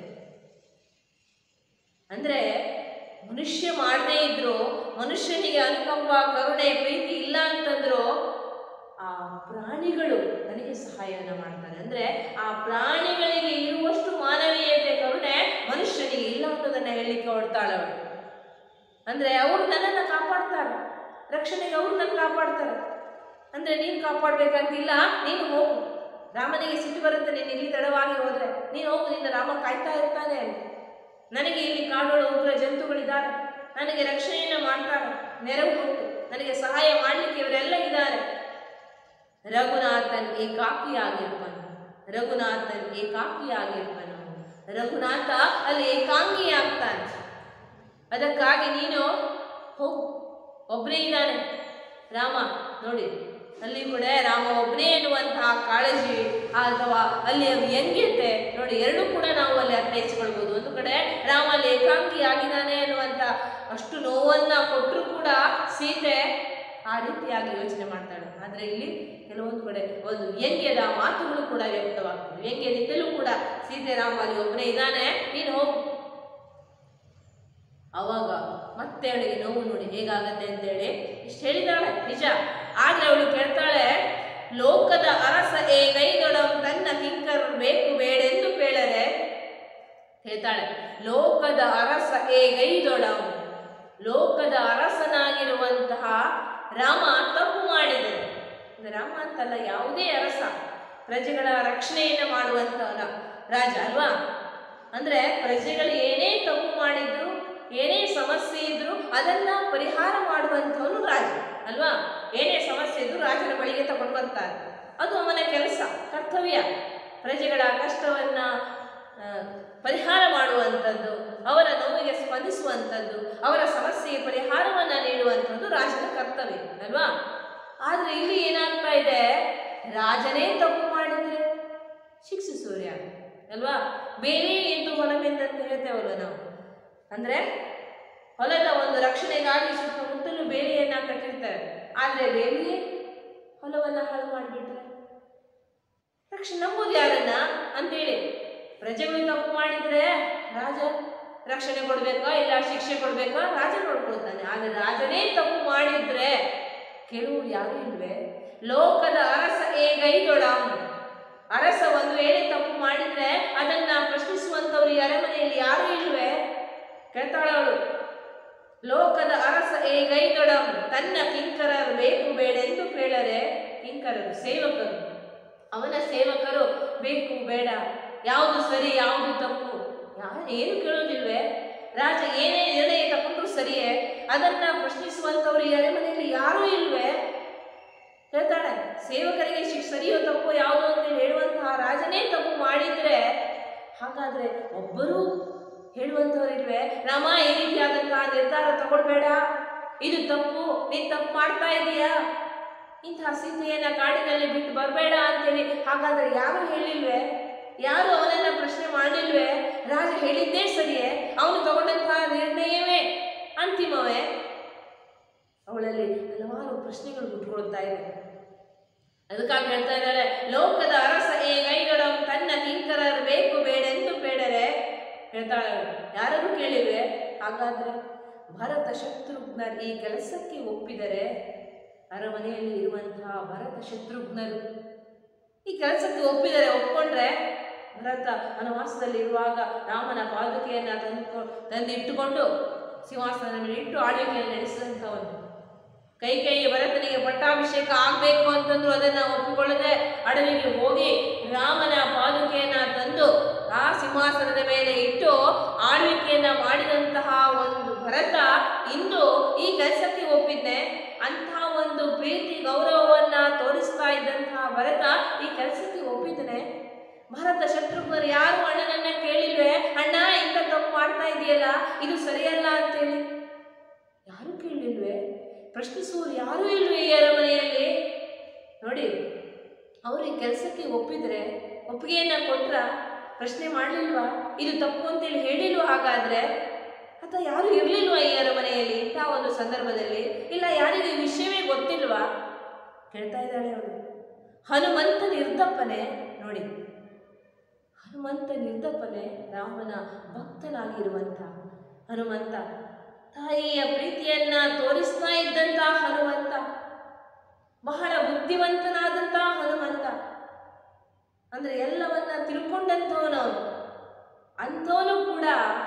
ಅಂದ್ರೆ ಮನುಷ್ಯ ಮಾಡದೇ ಇದ್ರು ಮನುಷ್ಯನಿಗೆ ಅನುಕಂಪ ಕರುಣೆ ಪ್ರೀತಿ ಇಲ್ಲ ಅಂತಂದ್ರು ಆ ಪ್ರಾಣಿಗಳು ನನಗೆ ಸಹಾಯವನ್ನು ಮಾಡ್ತಾರೆ ಅಂದ್ರೆ ಆ ಪ್ರಾಣಿಗಳಿಗೆ ಇರುವಷ್ಟು ಮಾನವೀಯತೆ ಕರುಣೆ ಮನುಷ್ಯನಿಗೆ ಇಲ್ಲ ಅನ್ನೋದನ್ನ ಹೇಳಲಿಕ್ಕೆ ಹೊಡ್ತಾಳೆ ಅವಳು ಅಂದ್ರೆ ಅವರು ನನ್ನನ್ನು ಕಾಪಾಡ್ತಾರೆ ರಕ್ಷಣೆಗೆ ಅವರು ನನ್ನ ಕಾಪಾಡ್ತಾರೆ ಅಂದ್ರೆ ನೀನು ಕಾಪಾಡ್ಬೇಕಂತಿಲ್ಲ ನೀನು ಹೋಗು ರಾಮನಿಗೆ ಸಿಟ್ಟು ಬರುತ್ತೆ ನೀನು ಇಲ್ಲಿ ತಡವಾಗಿ ಹೋದ್ರೆ ನೀನು ಹೋಗು ನಿನ್ನ ರಾಮ ಕಾಯ್ತಾ ಇರ್ತಾನೆ ಅಲ್ಲಿ ನನಗೆ ಇಲ್ಲಿ ಕಾಡೋಳು ಉಗ್ರ ಜಂತುಗಳಿದ್ದಾರೆ ನನಗೆ ರಕ್ಷಣೆಯನ್ನು ಮಾಡ್ತಾರೆ ನೆರವು ಉಂಟು ನನಗೆ ಸಹಾಯ ಮಾಡಲಿಕ್ಕೆ ಇವರೆಲ್ಲ ಇದ್ದಾರೆ ರಘುನಾಥನ್ ಏಕಾಕಿಯಾಗಿರ್ಬನು ರಘುನಾಥನ್ ಏಕಾಕಿಯಾಗಿರ್ಬನು ರಘುನಾಥ ಅಲ್ಲಿ ಏಕಾಂಗಿ ಆಗ್ತಾನೆ ಅದಕ್ಕಾಗಿ ನೀನು ಹೋಗು ಒಬ್ಬನೇ ಇದ್ದಾನೆ ರಾಮ ನೋಡಿ ಅಲ್ಲಿ ಕೂಡ ರಾಮ ಒಬ್ಬನೇ ಎನ್ನುವಂತಹ ಕಾಳಜಿ ಅಥವಾ ಅಲ್ಲಿಯ ವ್ಯಂಗ್ಯತೆ ನೋಡಿ ಎರಡೂ ಕೂಡ ನಾವು ಅಲ್ಲಿ ಅರ್ಥೈಸ್ಕೊಳ್ಬೋದು ಒಂದು ಕಡೆ ರಾಮ ಅಲ್ಲಿ ಏಕಾಂಗಿ ಆಗಿದ್ದಾನೆ ಅನ್ನುವಂಥ ಅಷ್ಟು ನೋವನ್ನ ಕೊಟ್ಟರು ಕೂಡ ಸೀತೆ ಆ ರೀತಿಯಾಗಿ ಯೋಚನೆ ಮಾಡ್ತಾಳೆ ಆದರೆ ಇಲ್ಲಿ ಕೆಲವೊಂದು ಕಡೆ ಒಂದು ವ್ಯಂಗ್ಯದ ಮಾತುಗಳು ಕೂಡ ವ್ಯಕ್ತವಾಗ್ತದೆ ವ್ಯಂಗ್ಯದಿಂದಲೂ ಕೂಡ ಸೀತೆ ರಾಮ ಅಲ್ಲಿ ಒಬ್ಬನೇ ಇದ್ದಾನೆ ನೀನು ಹೋಗು ಅವಾಗ ಮತ್ತೆ ಅವಳಿಗೆ ನೋವು ನೋಡಿ ಹೇಗಾಗತ್ತೆ ಅಂತೇಳಿ ಇಷ್ಟು ಹೇಳಿದಾಳೆ ನಿಜ ಆದ್ರೆ ಅವಳು ಕೇಳ್ತಾಳೆ ಲೋಕದ ಅರಸ ಏ ಗೈದೊಡಂ ತನ್ನ ಕಿಂಕರ್ ಬೇಕು ಬೇಡೆಂದು ಕೇಳರೆ ಹೇಳ್ತಾಳೆ ಲೋಕದ ಅರಸ ಏ ಗೈದೊಡಂ ಲೋಕದ ಅರಸನಾಗಿರುವಂತಹ ರಾಮ ತಪ್ಪು ಮಾಡಿದನು ಇದು ರಾಮ ಅಂತಲ್ಲ ಯಾವುದೇ ಅರಸ ಪ್ರಜೆಗಳ ರಕ್ಷಣೆಯನ್ನು ಮಾಡುವಂತಹ ರಾಜ ಅಲ್ವಾ ಅಂದ್ರೆ ಪ್ರಜೆಗಳು ಏನೇ ತಪ್ಪು ಮಾಡಿದ್ರು ಏನೇ ಸಮಸ್ಯೆ ಇದ್ರು ಅದನ್ನ ಪರಿಹಾರ ಮಾಡುವಂಥವನು ರಾಜ ಅಲ್ವಾ ಏನೇ ಸಮಸ್ಯೆ ಇದ್ರು ರಾಜನ ಬಳಿಗೆ ತಗೊಂಡು ಬರ್ತಾರೆ ಅದು ಅವನ ಕೆಲಸ ಕರ್ತವ್ಯ ಪ್ರಜೆಗಳ ಕಷ್ಟವನ್ನ ಆ, ಪರಿಹಾರ ಮಾಡುವಂಥದ್ದು ಅವರ ನೋವಿಗೆ ಸ್ಪಂದಿಸುವಂಥದ್ದು ಅವರ ಸಮಸ್ಯೆಗೆ ಪರಿಹಾರವನ್ನ ನೀಡುವಂಥದ್ದು ರಾಜನ ಕರ್ತವ್ಯ ಅಲ್ವಾ ಆದ್ರೆ ಇಲ್ಲಿ ಏನಾಗ್ತಾ ಇದೆ ರಾಜನೇ ತಪ್ಪು ಮಾಡಿದ್ರೆ ಶಿಕ್ಷಿಸೋರು ಯಾರು ಅಲ್ವಾ ಬೇರೆ ಎಂದು ಹೊಲವೆಂದಂತ ಹೇಳ್ತೇವಲ್ವ ನಾವು ಅಂದ್ರೆ ಹೊಲದ ಒಂದು ರಕ್ಷಣೆಗಾಗಿ ಸುತ್ತಮುತ್ತಲು ಬೇಲಿಯನ್ನ ಕಟ್ಟಿರ್ತಾರೆ ಆದ್ರೆ ಬೇಲಿಯೇ ಹೊಲವನ್ನ ಹಾಳು ಮಾಡಿಬಿಟ್ರೆ ರಕ್ಷಣೆ ನಂಬೋದು ಯಾರನ್ನ ಅಂತೇಳಿ ಪ್ರಜೆಗಳು ತಪ್ಪು ಮಾಡಿದ್ರೆ ರಾಜ ರಕ್ಷಣೆ ಕೊಡ್ಬೇಕಾ ಇಲ್ಲ ಶಿಕ್ಷೆ ಕೊಡ್ಬೇಕಾ ರಾಜ ನೋಡ್ಕೊಳ್ತಾನೆ ಆದ್ರೆ ರಾಜನೇ ತಪ್ಪು ಮಾಡಿದ್ರೆ ಕೆಲವರು ಯಾರು ಇಲ್ವೇ ಲೋಕದ ಅರಸ ಏಗೈದೊಡಂ ಅರಸ ಒಂದು ವೇಳೆ ತಪ್ಪು ಮಾಡಿದ್ರೆ ಅದನ್ನ ಪ್ರಶ್ನಿಸುವಂತವ್ರು ಈ ಅರಮನೆಯಲ್ಲಿ ಯಾರು ಇಲ್ವೇ ಕೇಳ್ತಾಳೆ ಅವಳು ಲೋಕದ ಅರಸ ಏಗೈದೊಡಂ ತನ್ನ ಕಿಂಕರರು ಬೇಕು ಬೇಡೆಂದು ಕೇಳರೆ ಕಿಂಕರರು ಸೇವಕರು ಅವನ ಸೇವಕರು ಬೇಕು ಬೇಡ ಯಾವುದು ಸರಿ ಯಾವುದು ತಪ್ಪು ಯಾರು ಏನು ಕೇಳೋದಿಲ್ವೇ ರಾಜ ಏನೇ ನಿರ್ಣಯ ತಗೊಂಡ್ರು ಸರಿಯೇ ಅದನ್ನ ಪ್ರಶ್ನಿಸುವಂತವ್ರು ಈ ಅರಮನೆಯಲ್ಲಿ ಯಾರೂ ಇಲ್ವೇ ಹೇಳ್ತಾಳೆ ಸೇವಕರಿಗೆ ಶಿಕ್ಷ ಸರಿಯೋ ತಪ್ಪೋ ಯಾವುದೋ ಅಂತ ಹೇಳುವಂತಹ ರಾಜನೇ ತಪ್ಪು ಮಾಡಿದ್ರೆ ಹಾಗಾದ್ರೆ ಒಬ್ಬರೂ ಹೇಳುವಂಥವ್ರಿಲ್ವೇ ರಾಮ ಈ ರೀತಿಯಾದಂತಹ ನಿರ್ಧಾರ ತಗೊಳ್ಬೇಡ ಇದು ತಪ್ಪು ನೀನ್ ತಪ್ಪು ಮಾಡ್ತಾ ಇದೀಯಾ ಇಂತಹ ಸೀತೆಯನ್ನ ಕಾಡಿನಲ್ಲಿ ಬಿಟ್ಟು ಬರಬೇಡ ಅಂತೇಳಿ ಹಾಗಾದ್ರೆ ಯಾರು ಹೇಳಿಲ್ವೇ ಯಾರು ಅವನನ್ನ ಪ್ರಶ್ನೆ ಮಾಡಲಿಲ್ವೇ ರಾಜ ಹೇಳಿದ್ದೇ ಸರಿಯೇ ಅವನು ತಗೊಂಡಂತಹ ನಿರ್ಣಯವೇ ಅಂತಿಮವೇ ಅವಳಲ್ಲಿ ಹಲವಾರು ಪ್ರಶ್ನೆಗಳು ಹುಟ್ಕೊಳ್ತಾ ಇದೆ ಅದಕ್ಕಾಗಿ ಹೇಳ್ತಾ ಇದ್ದಾಳೆ ಲೋಕದ ಅರಸ ಏ ಗೈದೊಡಂ ತನ್ನ ಕಿಂಕರರು ಬೇಕು ಬೇಡೆಂದು ಬೇಡರೆ ಹೇಳ್ತಾಳೆ ಅವಳು. ಯಾರನ್ನು ಕೇಳಿವೆ ಹಾಗಾದ್ರೆ ಭರತ ಶತ್ರುಘ್ನರು ಈ ಕೆಲಸಕ್ಕೆ ಒಪ್ಪಿದರೆ ಅರಮನೆಯಲ್ಲಿ ಇರುವಂತಹ ಭರತ ಶತ್ರುಘ್ನರು ಈ ಕೆಲಸಕ್ಕೆ ಒಪ್ಪಿದರೆ ಒಪ್ಕೊಂಡ್ರೆ ಭರತ ವನವಾಸದಲ್ಲಿ ಇರುವಾಗ ರಾಮನ ಪಾದುಕೆಯನ್ನ ತಂದು ತಂದಿಟ್ಟುಕೊಂಡು ಸಿಂಹಾಸನ ಮೇಲೆ ಇಟ್ಟು ಆಳ್ವಿಕೆಯನ್ನು ನಡೆಸಿದಂಥವನು ಕೈ ಕೈ ಭರತನಿಗೆ ಪಟ್ಟಾಭಿಷೇಕ ಆಗಬೇಕು ಅಂತಂದ್ರು ಅದನ್ನ ಒಪ್ಪಿಕೊಳ್ಳದೆ ಅಡವಿಗೆ ಹೋಗಿ ರಾಮನ ಪಾದುಕೆಯನ್ನ ತಂದು ಆ ಸಿಂಹಾಸನದ ಮೇಲೆ ಇಟ್ಟು ಆಳ್ವಿಕೆಯನ್ನ ಮಾಡಿದಂತಹ ಒಂದು ಭರತ ಇಂದು ಈ ಕೆಲಸಕ್ಕೆ ಒಪ್ಪಿದ್ದೆ ಅಂತಹ ಒಂದು ಪ್ರೀತಿ ಗೌರವವನ್ನ ತೋರಿಸ್ತಾ ಇದ್ದಂತಹ ಭರತ ಈ ಕೆಲಸಕ್ಕೆ ಒಪ್ಪಿದ್ದಾನೆ ಭರತ ಶತ್ರುಘ್ನರು ಯಾರು ಅಣ್ಣನನ್ನ ಕೇಳಿಲ್ವೇ ಅಣ್ಣ ಇಂಥ ತಪ್ಪು ಮಾಡ್ತಾ ಇದೆಯಲ್ಲ ಇದು ಸರಿಯಲ್ಲ ಅಂತೇಳಿ ಯಾರು ಕೇಳಲಿಲ್ವೇ ಪ್ರಶ್ನಿಸುವವರು ಯಾರೂ ಇಲ್ವೇ ಈ ಅರಮನೆಯಲ್ಲಿ ನೋಡಿ ಅವರು ಈ ಕೆಲಸಕ್ಕೆ ಒಪ್ಪಿದ್ರೆ ಒಪ್ಪಿಗೆಯನ್ನ ಕೊಟ್ರ ಪ್ರಶ್ನೆ ಮಾಡಲಿಲ್ವಾ ಇದು ತಪ್ಪು ಅಂತೇಳಿ ಹೇಳಿಲ್ವಾ ಹಾಗಾದ್ರೆ ಅಥವಾ ಯಾರು ಇರಲಿಲ್ವಾ ಈ ಅರಮನೆಯಲ್ಲಿ ಇಂಥ ಒಂದು ಸಂದರ್ಭದಲ್ಲಿ ಇಲ್ಲ ಯಾರಿಗೂ ಈ ವಿಷಯವೇ ಗೊತ್ತಿಲ್ವಾ ಕೇಳ್ತಾ ಇದ್ದಾಳೆ ಅವಳು ಹನುಮಂತ ನಿರ್ದಪ್ಪನೆ ನೋಡಿ ಹನುಮಂತ ನಿರ್ದಪ್ಪನೆ ರಾಮನ ಭಕ್ತನಾಗಿರುವಂಥ ಹನುಮಂತ ತಾಯಿಯ ಪ್ರೀತಿಯನ್ನ ತೋರಿಸ್ತಾ ಇದ್ದಂತ ಹನುಮಂತ ಬಹಳ ಬುದ್ಧಿವಂತನಾದಂತ ಹನುಮಂತ ಅಂದ್ರೆ ಎಲ್ಲವನ್ನ ತಿಳ್ಕೊಂಡಂಥವನವನು ಅಂಥವನು ಕೂಡ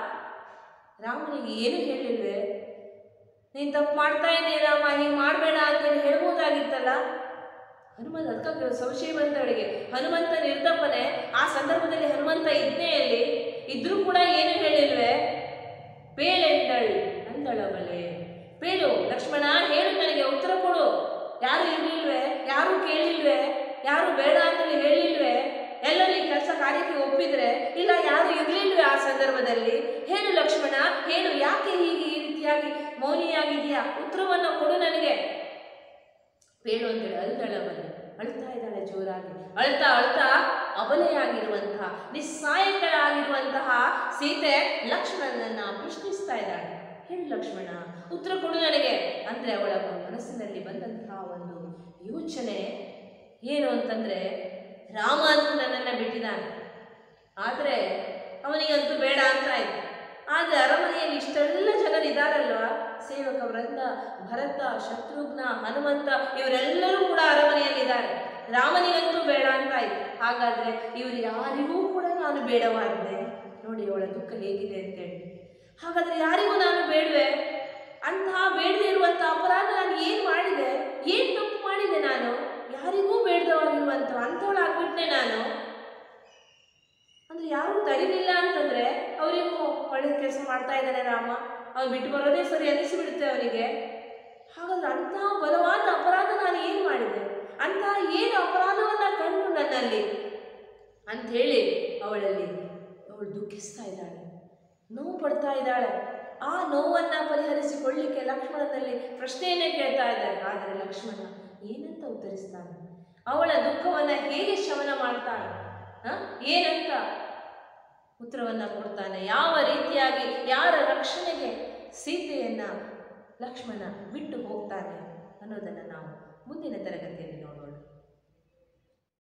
ರಾಮನಿಗೆ ಏನು ಹೇಳಿಲ್ವೇ ನೀನ್ ತಪ್ಪು ಮಾಡ್ತಾ ಇದ್ದೀಯ ರಾಮ ಹೀಗೆ ಮಾಡಬೇಡ ಅಂತೇಳಿ ಹೇಳ್ಬೋದಾಗಿತ್ತಲ್ಲ ಹನುಮಂತ ಅದಕ್ಕೆ ಸಂಶಯ ಬಂದವಳಿಗೆ ಹನುಮಂತ ನಿರ್ದಪ್ಪನೆ ಆ ಸಂದರ್ಭದಲ್ಲಿ ಹನುಮಂತ ಇದ್ನೆಯಲ್ಲಿ ಇದ್ರೂ ಕೂಡ ಏನು ಹೇಳಿಲ್ವೇ ಪೇಳೆಂದಳ್ ಅಂದಳವಳೆ ಪೇಳು ಲಕ್ಷ್ಮಣ ಹೇಳು ನನಗೆ ಉತ್ತರ ಕೊಡು ಯಾರು ಇರ್ಲಿಲ್ವೇ ಯಾರು ಕೇಳಿಲ್ವೇ ಯಾರು ಬೇಡ ಅಂತೇಳಿ ಹೇಳಿಲ್ವೇ ಎಲ್ಲರೂ ಈ ಕೆಲಸ ಕಾರ್ಯಕ್ಕೆ ಒಪ್ಪಿದ್ರೆ ಇಲ್ಲ ಯಾರು ಇರ್ಲಿಲ್ವೇ ಆ ಸಂದರ್ಭದಲ್ಲಿ ಹೇಳು ಲಕ್ಷ್ಮಣ ಹೇಳು ಯಾಕೆ ಹೀಗೆ ಈ ರೀತಿಯಾಗಿ ಮೌನಿಯಾಗಿದೆಯಾ ಉತ್ತರವನ್ನು ಕೊಡು ನನಗೆ ಪೇಳು ಅಂತೇಳಿ ಅಲ್ದಳವಳೆ ಅಳ್ತಾ ಇದ್ದಾಳೆ ಜೋರಾಗಿ ಅಳ್ತಾ ಅಳ್ತಾ ಅಬಲೆಯಾಗಿರುವಂತಹ ನಿಸ್ಸಾಯಕಳಾಗಿರುವಂತಹ ಸೀತೆ ಲಕ್ಷ್ಮಣನನ್ನ ಪ್ರಶ್ನಿಸ್ತಾ ಇದ್ದಾಳೆ ಹೇಳು ಲಕ್ಷ್ಮಣ ಉತ್ತರ ಕೊಡು ನನಗೆ ಅಂದ್ರೆ ಅವಳ ಮನಸ್ಸಿನಲ್ಲಿ ಬಂದಂತಹ ಒಂದು ಯೋಚನೆ ಏನು ಅಂತಂದ್ರೆ ರಾಮ ಅಂತೂ ನನ್ನನ್ನ ಬಿಟ್ಟಿದ್ದಾನೆ ಆದ್ರೆ ಅವನಿಗಂತೂ ಬೇಡ ಅಂತ ಆಯ್ತು ಆದರೆ ಅರಮನೆಯಲ್ಲಿ ಇಷ್ಟೆಲ್ಲ ಜನರು ಇದ್ದಾರಲ್ವಾ ಸೇವಕ ವೃಂದ ಭರತ ಶತ್ರುಘ್ನ ಹನುಮಂತ ಇವರೆಲ್ಲರೂ ಕೂಡ ಅರಮನೆಯಲ್ಲಿದ್ದಾರೆ ರಾಮನಿಗಂತೂ ಬೇಡ ಅಂತ ಆಯ್ತು ಹಾಗಾದ್ರೆ ಇವರು ಯಾರಿಗೂ ಕೂಡ ನಾನು ಬೇಡವಾಗಿದೆ ನೋಡಿ ಅವಳ ದುಃಖ ಹೇಗಿದೆ ಅಂತೇಳಿ ಹಾಗಾದ್ರೆ ಯಾರಿಗೂ ನಾನು ಬೇಡವೆ ಅಂತಹ ಬೇಡದೆ ಇರುವಂಥ ಅಪರಾಧ ನಾನು ಏನು ಮಾಡಿದೆ ಏನು ತಪ್ಪು ಮಾಡಿದೆ ನಾನು ಯಾರಿಗೂ ಬೇಡದವಾಗಿರುವಂಥ ಅಂಥವಳಾಗ್ಬಿಟ್ನೆ ನಾನು ಅಂದ್ರೆ ಯಾರು ತಡಿಲಿಲ್ಲ ಅಂತಂದ್ರೆ ಅವರಿಗೂ ಒಳ್ಳೆ ಕೆಲಸ ಮಾಡ್ತಾ ಇದ್ದಾನೆ ರಾಮ ಅವ್ನು ಬಿಟ್ಟು ಬರೋದೇ ಸರಿ ಅನಿಸಿಬಿಡುತ್ತೆ ಅವನಿಗೆ ಹಾಗಾದ್ರೆ ಅಂತಹ ಬಲವಾದ ಅಪರಾಧ ನಾನು ಏನು ಮಾಡಿದೆ ಅಂತಹ ಏನು ಅಪರಾಧವನ್ನ ಕಂಡು ನನ್ನಲ್ಲಿ ಅಂತ ಹೇಳಿ ಅವಳಲ್ಲಿ ಅವಳು ದುಃಖಿಸ್ತಾ ಇದ್ದಾಳೆ ನೋವು ಪಡ್ತಾ ಇದ್ದಾಳೆ ಆ ನೋವನ್ನ ಪರಿಹರಿಸಿಕೊಳ್ಳಿಕ್ಕೆ ಲಕ್ಷ್ಮಣನಲ್ಲಿ ಪ್ರಶ್ನೆಯನ್ನೇ ಕೇಳ್ತಾ ಇದ್ದಾಳೆ ಆದರೆ ಲಕ್ಷ್ಮಣ ಏನಂತ ಉತ್ತರಿಸ್ತಾನೆ ಅವಳ ದುಃಖವನ್ನ ಹೇಗೆ ಶಮನ ಮಾಡ್ತಾಳೆ ಹ? ಏನಂತ ಉತ್ತರವನ್ನ ಕೊಡ್ತಾನೆ ಯಾವ ರೀತಿಯಾಗಿ ಯಾರ ರಕ್ಷಣೆಗೆ ಸೀತೆಯನ್ನ ಲಕ್ಷ್ಮಣ ಬಿಟ್ಟು ಹೋಗ್ತಾನೆ